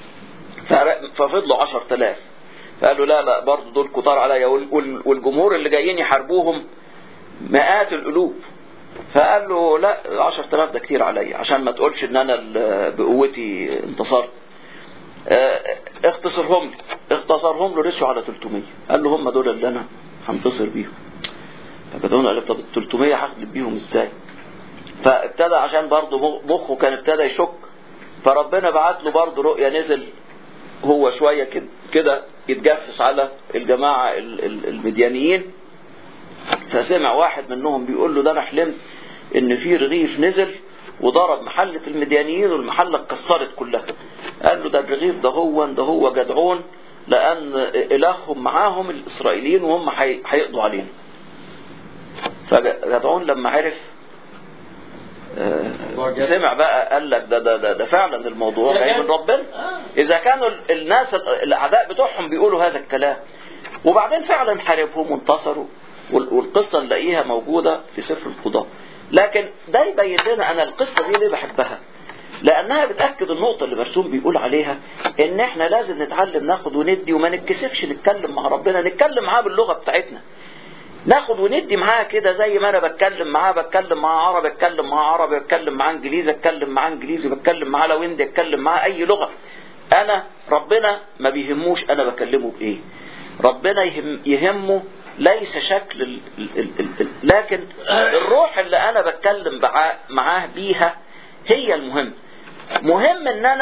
فر- ففضلوا 10000 فقال له لا لا برضه دول كتار عليا وال- وال- والجمهور اللي جايين يحاربوهم مئات الالوف فقال له لا 10000 ده كتير عليا عشان ما تقولش ان انا ال- بقوتي انتصرت آه، اختصرهم لي اختصرهم له رسوا على 300 قال له هم دول اللي انا هنتصر بيهم فجدعون قال له طب ال 300 هغلب بيهم ازاي فابتدى عشان برضه مخ- مخه كان ابتدى يشك فربنا بعت له برضه رؤيا نزل هو شويه كده كده يتجسس على الجماعه ال- ال- المديانيين فسمع واحد منهم بيقول له ده انا حلمت ان في رغيف نزل وضرب محلة المديانيين والمحلة اتكسرت كلها قال له ده الرغيف ده هو ده هو جدعون لأن إلههم معاهم الإسرائيليين وهم هي- هيقضوا علينا فجدعون لما عرف آه، سمع بقى قال لك ده ده ده, ده فعلا الموضوع جاي من ربنا اذا كانوا ال- الناس ال- الاعداء بتوعهم بيقولوا هذا الكلام وبعدين فعلا حاربهم وانتصروا وال- والقصه نلاقيها موجوده في سفر القضاء لكن ده يبين لنا انا القصه دي ليه بحبها لانها بتاكد النقطه اللي مرسوم بيقول عليها ان احنا لازم نتعلم ناخد وندي وما نتكسفش نتكلم مع ربنا نتكلم معاه باللغه بتاعتنا ناخد وندي معاه كده زي ما انا بتكلم معاه بتكلم معاه عربي اتكلم معاه عربي اتكلم معاه انجليزي اتكلم معاه انجليزي بتكلم معاه لويندي اتكلم معاه اي لغه انا ربنا ما بيهموش انا بكلمه بايه ربنا يهم يهمه ليس شكل ال ال ال ال ال لكن الروح اللي انا بتكلم بع- معاه بيها هي المهم مهم ان انا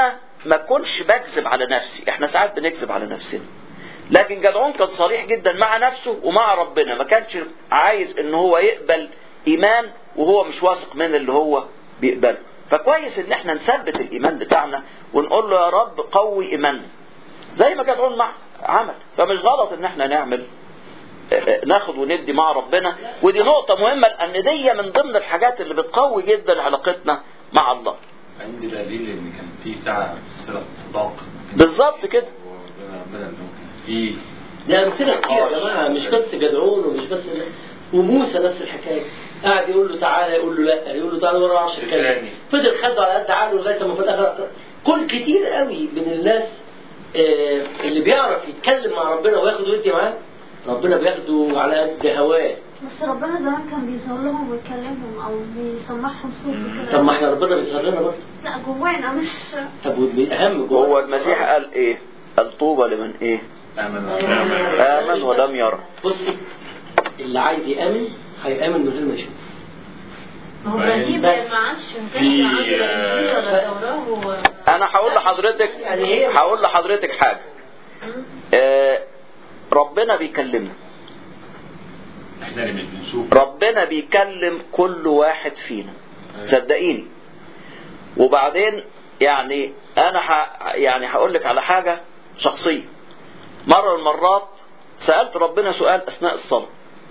ما اكونش بكذب على نفسي احنا ساعات بنكذب على نفسنا لكن جدعون كان صريح جدا مع نفسه ومع ربنا ما كانش عايز ان هو يقبل ايمان وهو مش واثق من اللي هو بيقبله فكويس ان احنا نثبت الايمان بتاعنا ونقول له يا رب قوي ايماننا زي ما جدعون مع عمل فمش غلط ان احنا نعمل ناخد وندي مع ربنا ودي نقطة مهمة لأن دي من ضمن الحاجات اللي بتقوي جدا علاقتنا مع الله عندي دليل ان كان في ساعة صلة صداقة بالظبط كده وربنا ربنا انه كان في ده امثله كتير يا جماعه مش بس جدعون ومش بس وموسى نفس الحكايه قاعد يقول له تعالى يقول له لا يقول له تعالى مره 10 كلمه فضل خده على قد عقله لغايه ما في الاخر كل كتير قوي من الناس آه، اللي بيعرف يتكلم مع ربنا وياخد ويدي معاه ربنا بياخده على قد هواه بس ربنا زمان كان بيظهر لهم ويكلمهم او بيسمعهم صوت وكده طب ما احنا ربنا بيظهر لنا برضه لا جوانا مش طب والاهم جوه هو المسيح قال ايه قال طوبى لمن ايه امن آمن ولم يرى بصي اللي عايز يامن هيامن من غير ما يشوف ما هو ابراهيم بس ما عادش ما كانش في- عنده لا انجيل ولا توراه و- انا هقول لحضرتك يعني هي- هقول لحضرتك حاجة آه، ربنا بيكلمنا احنا اللي مش بنشوف ربنا بيكلم كل واحد فينا صدقيني وبعدين يعني انا ح... يعني هقول لك على حاجه شخصيه مره من المرات سالت ربنا سؤال اثناء الصلاه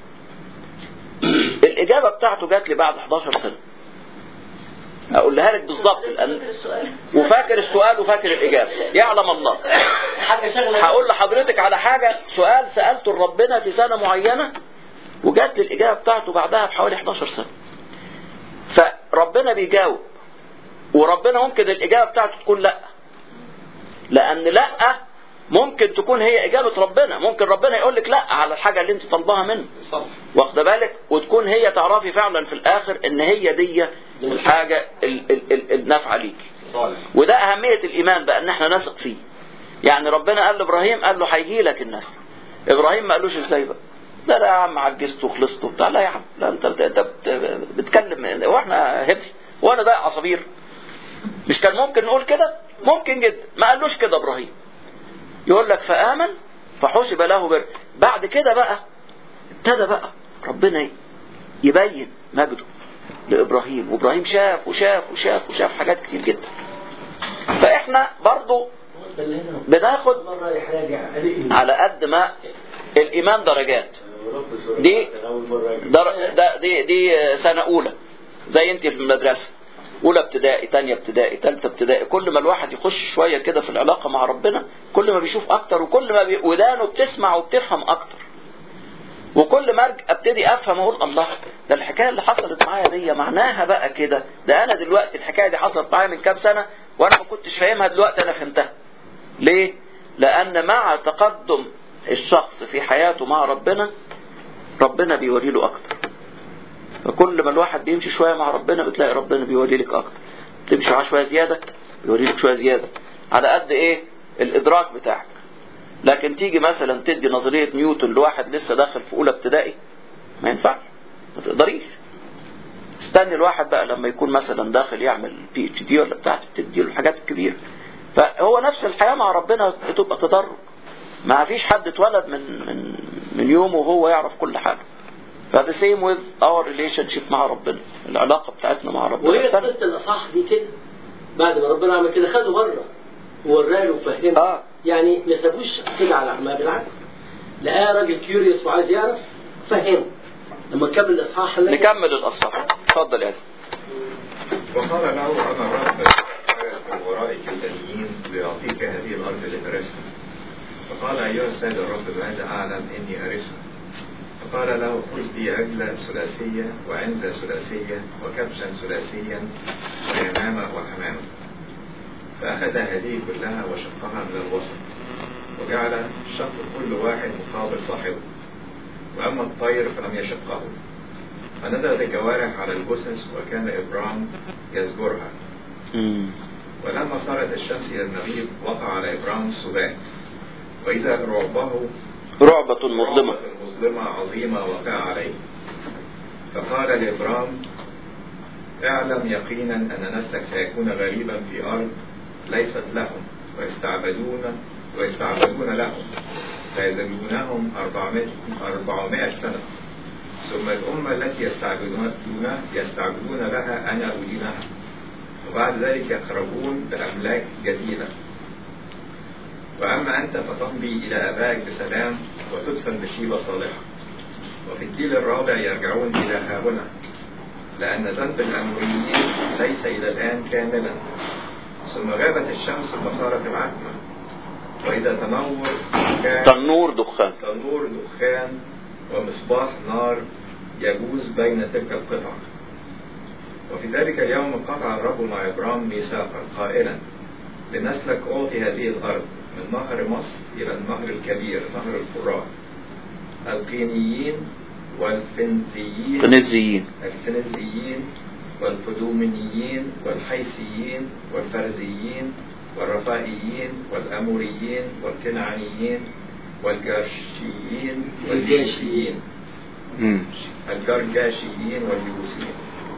الاجابه بتاعته جات لي بعد 11 سنه اقولها لك بالظبط لان وفاكر السؤال وفاكر الاجابه يعلم الله حاجه شغله هقول لحضرتك على حاجه سؤال سالته لربنا في سنه معينه وجات لي الاجابه بتاعته بعدها بحوالي 11 سنه فربنا بيجاوب وربنا ممكن الاجابه بتاعته تكون لا لان لا ممكن تكون هي اجابه ربنا ممكن ربنا يقول لك لا على الحاجه اللي انت طالباها منه صح واخده بالك وتكون هي تعرفي فعلا في الاخر ان هي دي الحاجه ال- ال- ال- النافعه ليكي صالح وده أهمية الإيمان بقى إن إحنا نثق فيه. يعني ربنا قال لإبراهيم قال له هيجي لك الناس. إبراهيم ما قالوش إزاي بقى. ده لا يا عم عجزت وخلصت وبتاع لا يا عم لا أنت أنت بت- بتتكلم وإحنا هبل وأنا ده عصافير. مش كان ممكن نقول كده؟ ممكن جدا ما قالوش كده إبراهيم. يقول لك فآمن فحسب له بر. بعد كده بقى ابتدى بقى ربنا يبين مجده لإبراهيم وإبراهيم شاف وشاف وشاف وشاف حاجات كتير جدا. فاحنا برضو بناخد مره يراجع على قد ما الايمان درجات دي در... ده دي دي سنه اولى زي انت في المدرسه اولى ابتدائي تانية ابتدائي تالتة ابتدائي كل ما الواحد يخش شويه كده في العلاقه مع ربنا كل ما بيشوف اكتر وكل ما بي... ودانه بتسمع وبتفهم اكتر وكل ما أرج- ابتدي افهم اقول الله ده الحكايه اللي حصلت معايا دي معناها بقى كده ده انا دلوقتي الحكايه دي حصلت معايا من كام سنه وانا ما كنتش فاهمها دلوقتي انا فهمتها ليه لان مع تقدم الشخص في حياته مع ربنا ربنا بيوري له اكتر فكل ما الواحد بيمشي شويه مع ربنا بتلاقي ربنا بيوري لك اكتر تمشي معاه شويه زياده يوري لك شويه زياده على قد ايه الادراك بتاعك لكن تيجي مثلا تدي نظريه نيوتن لواحد لسه داخل في اولى ابتدائي ما ينفعش ما تقدريش استني الواحد بقى لما يكون مثلا داخل يعمل بي اتش دي ولا بتاع تدي له الحاجات الكبيره فهو نفس الحياه مع ربنا بتبقى تدرج ما فيش حد اتولد من من من يومه وهو يعرف كل حاجه فده سيم وذ اور ريليشن شيب مع ربنا العلاقه بتاعتنا مع ربنا وهي بتاعتنا. قصه الاصحاح دي كده بعد ما ربنا عمل كده خده بره ووراه له وفهمه اه يعني ما سابوش كده على ما بالعكس لقاه راجل كيوريوس وعايز يعرف فهمه لما نكمل الاصحاح اللي- نكمل الاصحاح اتفضل يا زلمه وقال له انا رب من وراء الكلدانيين ليعطيك هذه الارض لترثها فقال ايها السيد الرب ماذا اعلم اني ارثها فقال له خذ لي عجلة ثلاثية وعنزة ثلاثية وكبشا ثلاثيا ويمامة وحمامة فأخذ هذه كلها وشقها من الوسط وجعل شق كل واحد مقابل صاحبه وأما الطير فلم يشقه فنزلت الجوارح على الجثث وكان إبرام يزجرها ولما صارت الشمس إلى المغيب وقع على إبرام سبات وإذا رعبه رعبة مظلمة رعبة مظلمة عظيمة وقع عليه فقال لإبرام اعلم يقينا أن نسلك سيكون غريبا في أرض ليست لهم ويستعبدون ويستعبدون لهم فيزمنونهم أربعمائة أربعمائة سنة ثم الأمة التي يستعبدون يستعبدون لها أنا أدينها وبعد ذلك يخرجون بأملاك جزيلة وأما أنت فتمضي إلى آبائك بسلام وتدفن بشيبة صالحة وفي الجيل الرابع يرجعون إلى هاهنا لأن ذنب الأموريين ليس إلى الآن كاملا ثم غابت الشمس وصارت العتمة وإذا تنور كان تنور دخان تنور دخان ومصباح نار يجوز بين تلك القطع وفي ذلك اليوم قطع الرب مع إبرام ميثاقا قائلا لنسلك أعطي هذه الأرض من نهر مصر إلى النهر الكبير نهر الفرات القينيين والفنزيين فنزيين الفنزيين والقدومنيين والحيثيين والفرزيين والرفائيين والأموريين والكنعانيين والجاشيين والجاشيين مم. الجرجاشيين واليبوسيين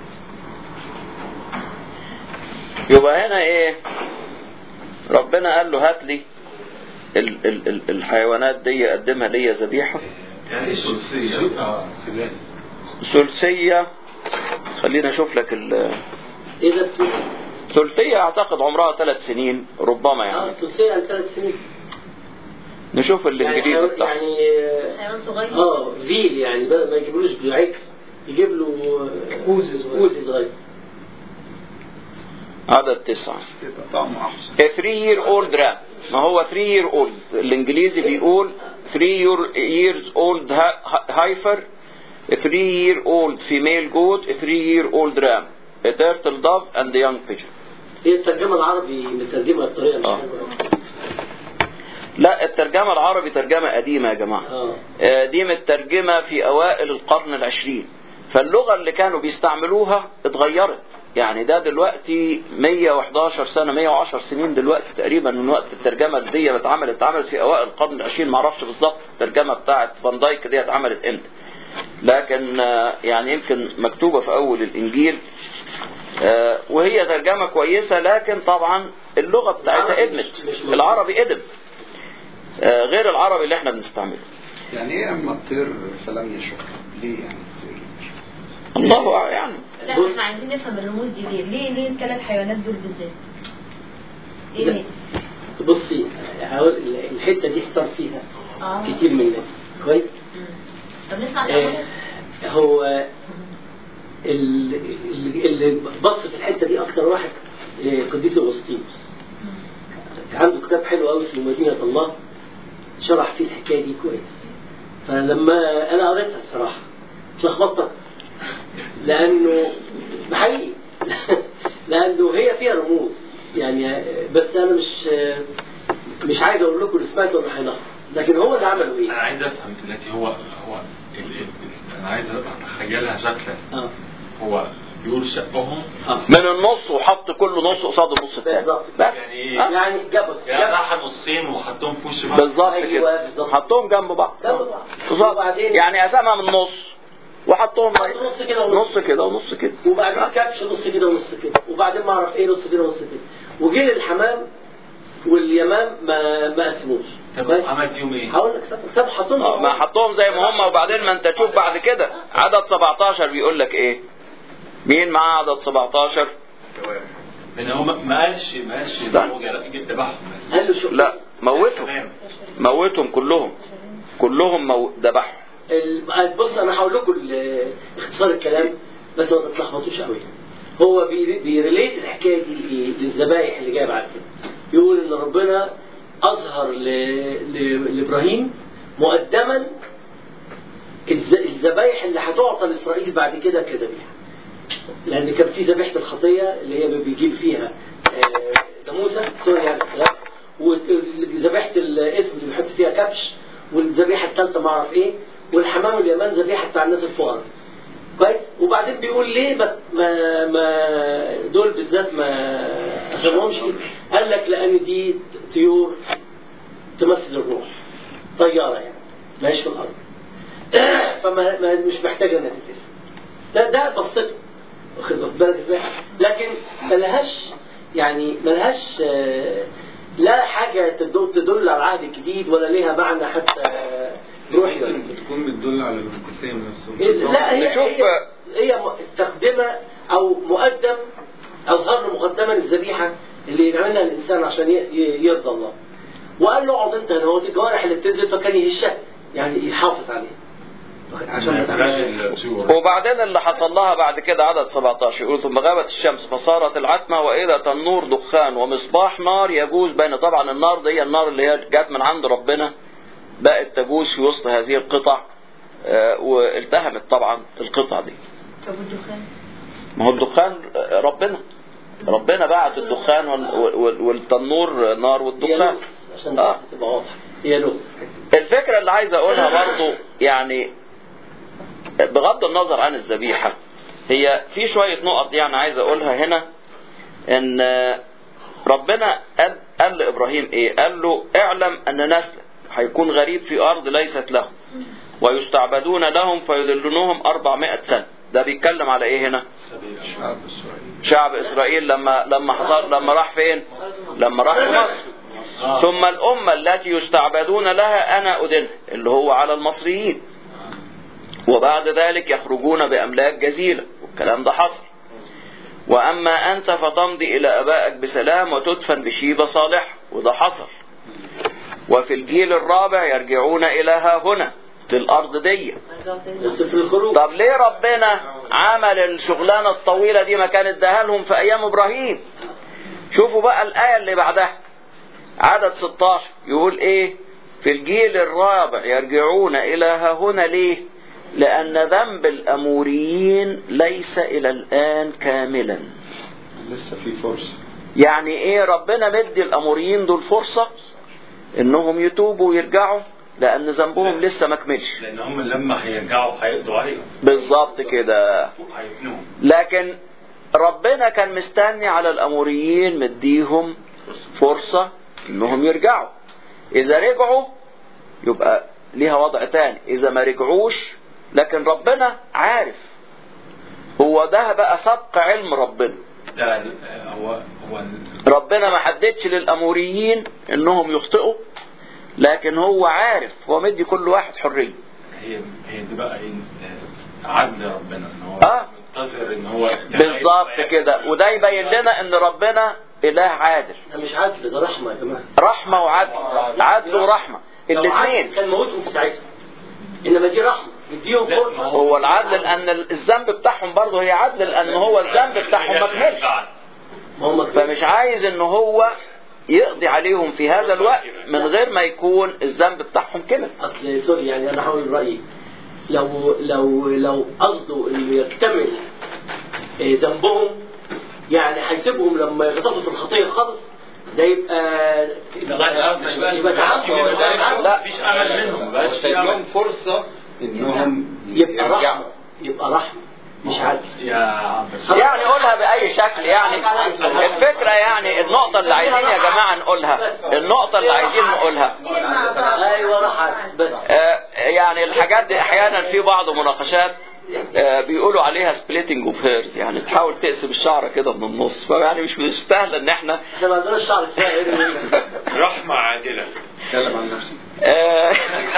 يبقى هنا ايه ربنا قال له هات لي ال ال ال الحيوانات دي قدمها لي ذبيحه يعني ايش ثلثية؟ اه ثلاث ثلثيه خلينا اشوف لك ال ايه ده بتقول؟ ثلثيه اعتقد عمرها ثلاث سنين ربما اه يعني ثلثية عن ثلاث سنين نشوف الانجليزي يعني بتاعها يعني حيوان صغير اه فيل يعني بدل ما يجيبلوش بعكس يجيب له كوز صغير. كوز صغير عدد تسعة يبقى طعمه احسن A three year old ram ما هو 3 year old الانجليزي بيقول 3 year- years old ha- heifer a 3 year old female goat a 3 year old ram a turtle dove and a young pigeon هي الترجمة العربي مترجمها بطريقة مش آه. حلوة لا الترجمة العربي ترجمة قديمة يا جماعة اه آه، دي مترجمة في أوائل القرن العشرين فاللغة اللي كانوا بيستعملوها اتغيرت يعني ده دلوقتي 111 سنة 110 سنين دلوقتي تقريبا من وقت الترجمة دي ما اتعملت اتعملت في أوائل القرن العشرين معرفش بالظبط الترجمة بتاعت فان دايك دي اتعملت امتى لكن آه، يعني يمكن مكتوبة في أول الإنجيل آه، وهي ترجمة كويسة لكن طبعا اللغة بتاعتها العربي ادمت مش- مش موجود. العربي ادم آه، غير العربي اللي احنا بنستعمله يعني ايه اما الطير فلم يشك ليه يعني الطير الله أعلم يعني لا احنا عايزين نفهم الرموز دي ليه ليه ليه الثلاث حيوانات دول بالذات ايه لا. ليه بصي هقول الحتة دي احتار فيها اه كتير من الناس كويس مم. طب نسمع الأول آه، هو ال- ال- اللي بص في الحته دي اكتر واحد آه، قديس اغسطينوس عنده كتاب حلو قوي اسمه مدينه الله شرح فيه الحكايه دي كويس فلما انا قريتها الصراحه اتلخبطت أكتر. لانه حقيقي لانه هي فيها رموز يعني آه، بس انا مش آه، مش عايز اقول لكم اللي سمعته انه هيلخبط لكن هو اللي عمله ايه؟ انا عايز افهم دلوقتي هو هو ال- ال- انا عايز اتخيلها شكلا اه هو بيقول شقهم اه من النص وحط كل نص قصاد النص الثاني بالظبط. بس يعني ايه؟ آه، يعني جبس يعني جبس راح نصين وحطهم في وش بعض بالظبط أيوة، كده بالظبط. حطهم جنب بعض جنب بعض. بالظبط وبعدين- يعني قسمها من النص وحطهم نص كده ونص نص كده ونص كده وبعدين كبش نص كده ونص كده وبعدين ما اعرف ايه نص كده ونص كده وجه للحمام واليمام ما ما قسموش طب بس عمل فيهم ايه؟ هقول لك سب سب حطهم آه، ما حطهم زي ما هم وبعدين ما انت تشوف بعد كده عدد 17 بيقول لك ايه مين معاه عدد 17 جوارح لان هو ما- ما قالش ما قالش لا. إن هو جا- جه ذبحهم قال له شوف لا موتهم تمام موتهم كلهم كلهم مو... ذبحهم ال- بص انا هقول لكم ال- اختصار الكلام بس ما تتلخبطوش قوي هو بي- بيريليت الحكايه دي لإيه؟ للذبائح اللي جايه بعد كده يقول ان ربنا اظهر ل... ل... لابراهيم مقدما الز- الذبائح اللي هتعطى لاسرائيل بعد كده كذبيحه لان كان في ذبيحه الخطيه اللي هي بيجيب فيها آه، ناموسه سوري يعني الكلام وذبيحه الاسم اللي بيحط فيها كبش والذبيحه الثالثه ما اعرف ايه والحمام واليمان ذبيحه بتاع الناس الفقراء كويس وبعدين بيقول ليه ما ما, ما دول بالذات ما اسمهمش كده قال لك لان دي طيور تمثل الروح طياره يعني ماهيش في الارض فما ما مش محتاجه انها تتقسم ده ده بسيطه واخد بالك ازاي لكن ملهاش يعني ملهاش آه، لا حاجة تدل تدل على العهد الجديد ولا ليها معنى حتى آه، روحي ولا كده. بتكون بتدل على الانقسام نفسه إذ- لا هي نشوف- هي, هي م- تقدمة أو مقدم أظهر له مقدمة للذبيحة اللي يعملها الإنسان عشان ي- ي- يرضى الله وقال له اقعد أنت هنا هو الجوارح اللي بتنزل فكان يهشها يعني يحافظ عليها عشان ما تعملش وبعدين اللي حصل لها بعد كده عدد 17 يقول ثم غابت الشمس فصارت العتمة وإذا تنور دخان ومصباح نار يجوز بين طبعا النار دي النار اللي هي جت من عند ربنا بقت تجوز في وسط هذه القطع آه، والتهمت طبعا القطع دي طب والدخان ما هو الدخان آه، ربنا ربنا بعت الدخان وال- وال- والتنور نار هي والدخان لغز عشان آه. تبقى واضح هي لغز الفكرة اللي عايز أقولها برضو يعني بغض النظر عن الذبيحة هي في شوية نقط يعني عايز أقولها هنا إن ربنا قال, قال لإبراهيم إيه؟ قال له اعلم أن نسلك هيكون غريب في أرض ليست لهم ويستعبدون لهم فيذلونهم 400 سنة ده بيتكلم على إيه هنا؟ شعب إسرائيل شعب إسرائيل لما لما حصل لما راح فين؟ لما راح في مصر ثم الأمة التي يستعبدون لها أنا أدنها اللي هو على المصريين وبعد ذلك يخرجون بأملاك جزيلة والكلام ده حصل وأما أنت فتمضي إلى أبائك بسلام وتدفن بشيبة صالح وده حصل وفي الجيل الرابع يرجعون إلى ها هنا للأرض دي بس في الخروج طب ليه ربنا عمل الشغلانة الطويلة دي ما كان اداها لهم في أيام إبراهيم شوفوا بقى الآية اللي بعدها عدد 16 يقول إيه في الجيل الرابع يرجعون إلى ها هنا ليه لأن ذنب الأموريين ليس إلى الآن كاملا لسه في فرصة يعني إيه ربنا مدي الأموريين دول فرصة إنهم يتوبوا ويرجعوا لأن ذنبهم لسه ما كملش لان هم لما هيرجعوا هيقضوا عليهم بالظبط كده هيفنوهم لكن ربنا كان مستني على الأموريين مديهم فرصة إنهم يرجعوا إذا رجعوا يبقى ليها وضع تاني إذا ما رجعوش لكن ربنا عارف هو ده بقى سبق علم ربنا ده هو هو ربنا ما حددش للأموريين إنهم يخطئوا لكن هو عارف هو مدي كل واحد حرية هي هي دي بقى ايه عدل ربنا ان هو آه. منتظر ان هو ده بالظبط هيبقى كده وده يبين لنا إن ربنا إله عادل ده مش عدل ده رحمة يا جماعة رحمة وعدل عدل ورحمة لو عدل الاثنين كان موتهم في ساعتها انما دي رحمة مديهم لا، فرصة هو العدل لأن الذنب بتاعهم برضه هي عدل لأن هو الذنب بتاعهم ما كملش ما هم كده. فمش عايز إن هو يقضي عليهم في هذا الوقت من غير ما يكون الذنب بتاعهم كمل اصل سوري يعني انا هقول رايي لو لو لو قصده انه يكتمل إيه، ذنبهم يعني هيسيبهم لما يغطسوا في الخطيه خالص ده يبقى يبقى يبقى تعبد لا مفيش امل منهم بقاش في وسايب لهم امل فرصة انهم يبقى يرجعوا رحمه يبقى رحمه مش عدل يا عم بس يعني قولها بأي شكل يعني الفكرة يعني النقطة اللي عايزين يا جماعة نقولها النقطة اللي عايزين نقولها ايوه راح عدل. بس آه، يعني الحاجات دي احيانا في بعض مناقشات آه، بيقولوا عليها سبليتنج اوف هيرز يعني تحاول تقسم الشعر كده من النص فيعني مش مستاهل ان احنا احنا ما عندناش شعر كفايه غير رحمة عادلة اتكلم عن نفسي آه،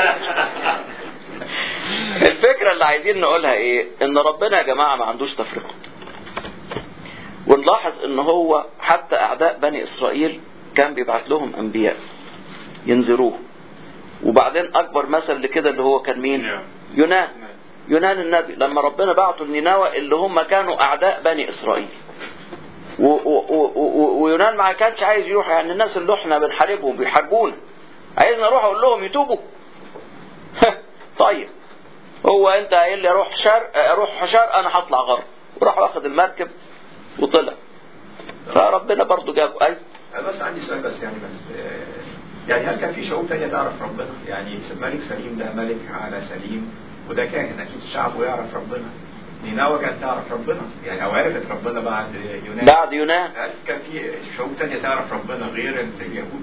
الفكرة اللي عايزين نقولها ايه ان ربنا يا جماعة ما عندوش تفرقة ونلاحظ ان هو حتى اعداء بني اسرائيل كان بيبعت لهم انبياء ينذروه وبعدين اكبر مثل لكده اللي هو كان مين نعم. يونان يونان النبي لما ربنا بعته لنينوى اللي هم كانوا اعداء بني اسرائيل و- و- و- و- ويونان ما كانش عايز يروح يعني الناس اللي احنا بنحاربهم بيحاربونا عايزنا اروح اقول لهم يتوبوا طيب هو انت قايل لي اروح شرق اروح شرق انا هطلع غرب وراح واخد المركب وطلع فربنا برضو جابه اي انا بس عندي سؤال بس يعني بس آه، يعني هل كان في شعوب تانية تعرف ربنا؟ يعني ملك سليم ده ملك على سليم وده كاهن اكيد شعبه يعرف ربنا. نينوى كانت تعرف ربنا يعني او عرفت ربنا بعد يونان. بعد يونان هل كان في شعوب تانية تعرف ربنا غير اليهود؟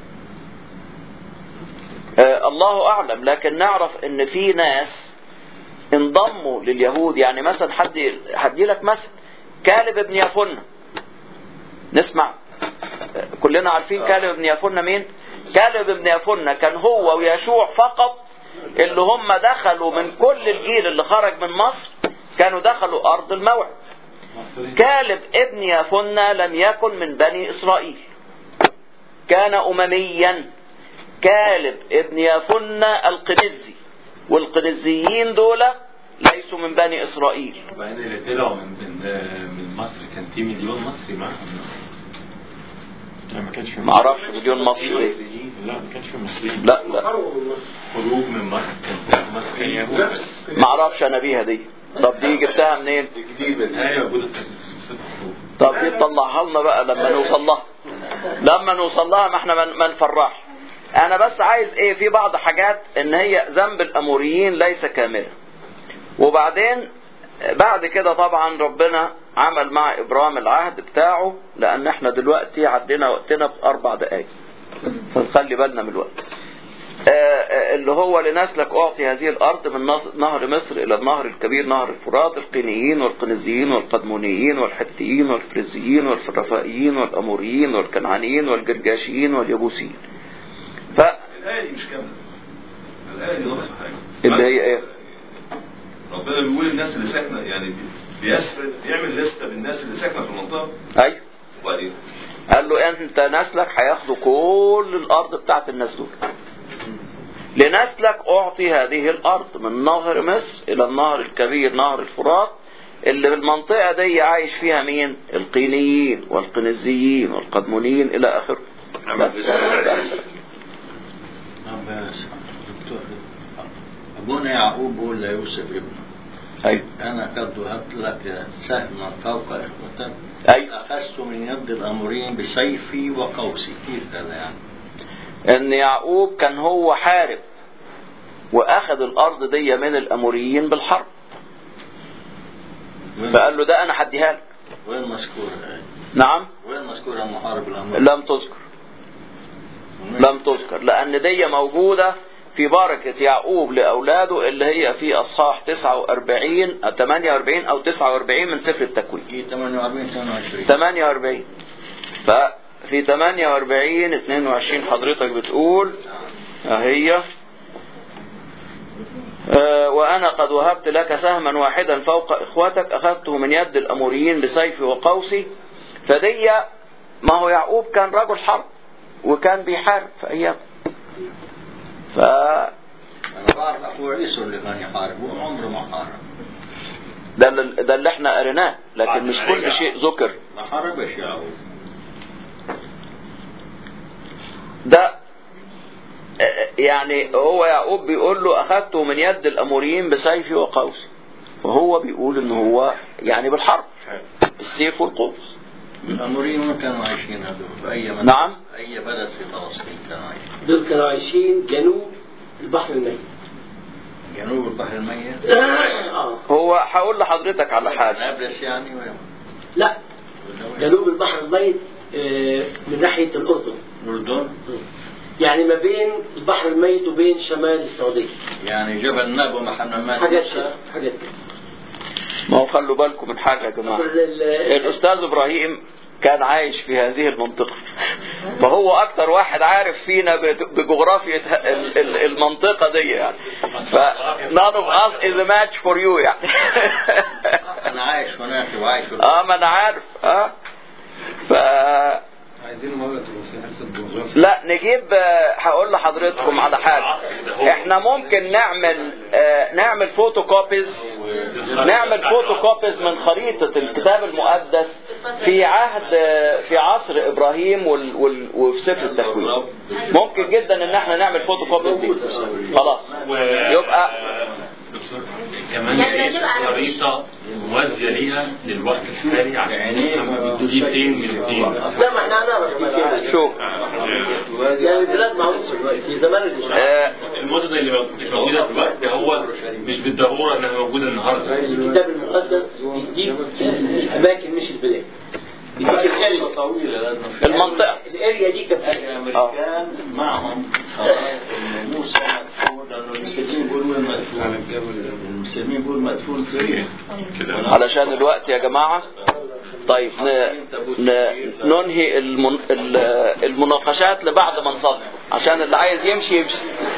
آه الله اعلم لكن نعرف ان في ناس انضموا لليهود يعني مثلا حد هدي لك مثل كالب ابن يفنة نسمع كلنا عارفين كالب بن يفنة مين كالب بن يفنة كان هو ويشوع فقط اللي هم دخلوا من كل الجيل اللي خرج من مصر كانوا دخلوا أرض الموعد كالب ابن يفنة لم يكن من بني إسرائيل كان أمميا كالب ابن يفنة القنزي والقنزيين دول ليسوا من بني إسرائيل وبعدين اللي طلعوا من من من مصر كان في مليون مصري معاهم لا ما كانش في ما اعرفش مليون مصري لا ما كانش في مصريين لا لا خروج من مصر كان في مصر كان يهود ما اعرفش انا بيها دي طب دي جبتها منين هي موجوده في سفر الخروج طب دي تطلعها لنا بقى لما نوصل لها لما نوصل لها ما احنا ما- ما نفرحش انا بس عايز ايه في بعض حاجات ان هي ذنب الاموريين ليس كاملا وبعدين بعد كده طبعا ربنا عمل مع ابرام العهد بتاعه لان احنا دلوقتي عدينا وقتنا باربع دقائق فنخلي بالنا من الوقت آه، آه، اللي هو لنسلك أعطي هذه الأرض من نص- نهر مصر إلى النهر الكبير نهر الفرات القينيين والقنزيين والقدمونيين والحتيين والفريزيين والفرفائيين والأموريين والكنعانيين والجرجاشيين واليبوسيين ف الآية دي مش كاملة الآية دي ناقصة حاجة اللي هي إيه؟ ربنا بيقول الناس اللي ساكنة يعني بي- بيسرد يعمل لستة بالناس اللي ساكنة في المنطقة أيوه وبعدين قال له أنت نسلك هياخدوا كل الأرض بتاعت الناس دول لنسلك أعطي هذه الأرض من نهر مصر إلى النهر الكبير نهر الفرات اللي في المنطقة دي عايش فيها مين القينيين والقنزيين والقدمونيين إلى آخره بس بس دكتور أبونا يعقوب بيقول ليوسف ابنه أيوه أنا قد وهبت لك سهما فوق إخوتك أيوه أخذت من يد الأمرين بسيفي وقوسي كيف هذا يعني؟ ان يعقوب كان هو حارب واخذ الارض دي من الاموريين بالحرب فقال له ده انا هديها لك وين مذكور نعم وين مذكور أن محارب الأمر؟ لم تذكر لم تذكر لان دي موجوده في بركة يعقوب لأولاده اللي هي في أصحاح 49 أو 48 أو 49 من سفر التكوين في 48 22 48 ففي 48 22 حضرتك بتقول اهي آه، وأنا قد وهبت لك سهما واحدا فوق إخوتك أخذته من يد الأموريين بسيفي وقوسي فدي ما هو يعقوب كان رجل حرب وكان بيحارب في أيام ف أنا بعرف أخوه عيسو اللي كان يحارب هو عمره ما حارب ده اللي- ده اللي احنا قريناه لكن مش كل شيء ذكر ما حاربش يعقوب ده يعني هو يعقوب بيقول له أخذته من يد الأموريين بسيفي وقوسي فهو بيقول إن هو يعني بالحرب السيف والقوس الأموريين وين كانوا عايشين هذول؟ في أي بلد؟ نعم. أي بلد في فلسطين كانوا عايشين؟ دول كانوا عايشين جنوب البحر الميت جنوب البحر الميت؟ آه. هو هقول لحضرتك على حاجة نابلس يعني وين؟ لا جنوب البحر الميت آه، من ناحية الأردن الأردن؟ يعني ما بين البحر الميت وبين شمال السعودية يعني جبل نابو محل ما حاجات كده حاجات كده ما هو خلوا بالكم من حاجة يا جماعة ال- ال- الأستاذ إبراهيم كان عايش في هذه المنطقة فهو أكتر واحد عارف فينا بت- بجغرافية ه- ال- ال- المنطقة دي يعني ف none of us is a match for you يعني أنا عايش هناك وعايش في اه ما أنا عارف اه ف عايزين مرة تبقى في حصة جغرافيا لا نجيب آه، هقول لحضرتكم على حاجة احنا ممكن نعمل آه، نعمل فوتو كوبيز نعمل فوتو كوبيز من خريطة الكتاب المقدس في عهد آه، في عصر ابراهيم وال وال وفي سفر التكوين ممكن جدا ان احنا نعمل فوتو كوبيز دي خلاص يبقى دكتور كمان في خريطة موازية ليها للوقت الحالي عشان نفهم دي فين من فين لا ما احنا هنعرف شوف يعني البلاد معروفة دلوقتي زمان اللي آه، المدن اللي موجودة دلوقتي هو مش بالضرورة انها موجودة النهاردة الكتاب المقدس يديك الأماكن مش البلاد يديك الاريا طويلة لأنه في المنطقة الاريا دي كانت الأمريكان معهم خرائط إن موسى مدفون لأنه المسلمين بيقولوا وين مدفون المسلمين بيقولوا مدفون في ريح علشان الوقت يا جماعة طيب ن... ن... ننهي المن... ال- المناقشات لبعد ما نصلي عشان اللي عايز يمشي يمشي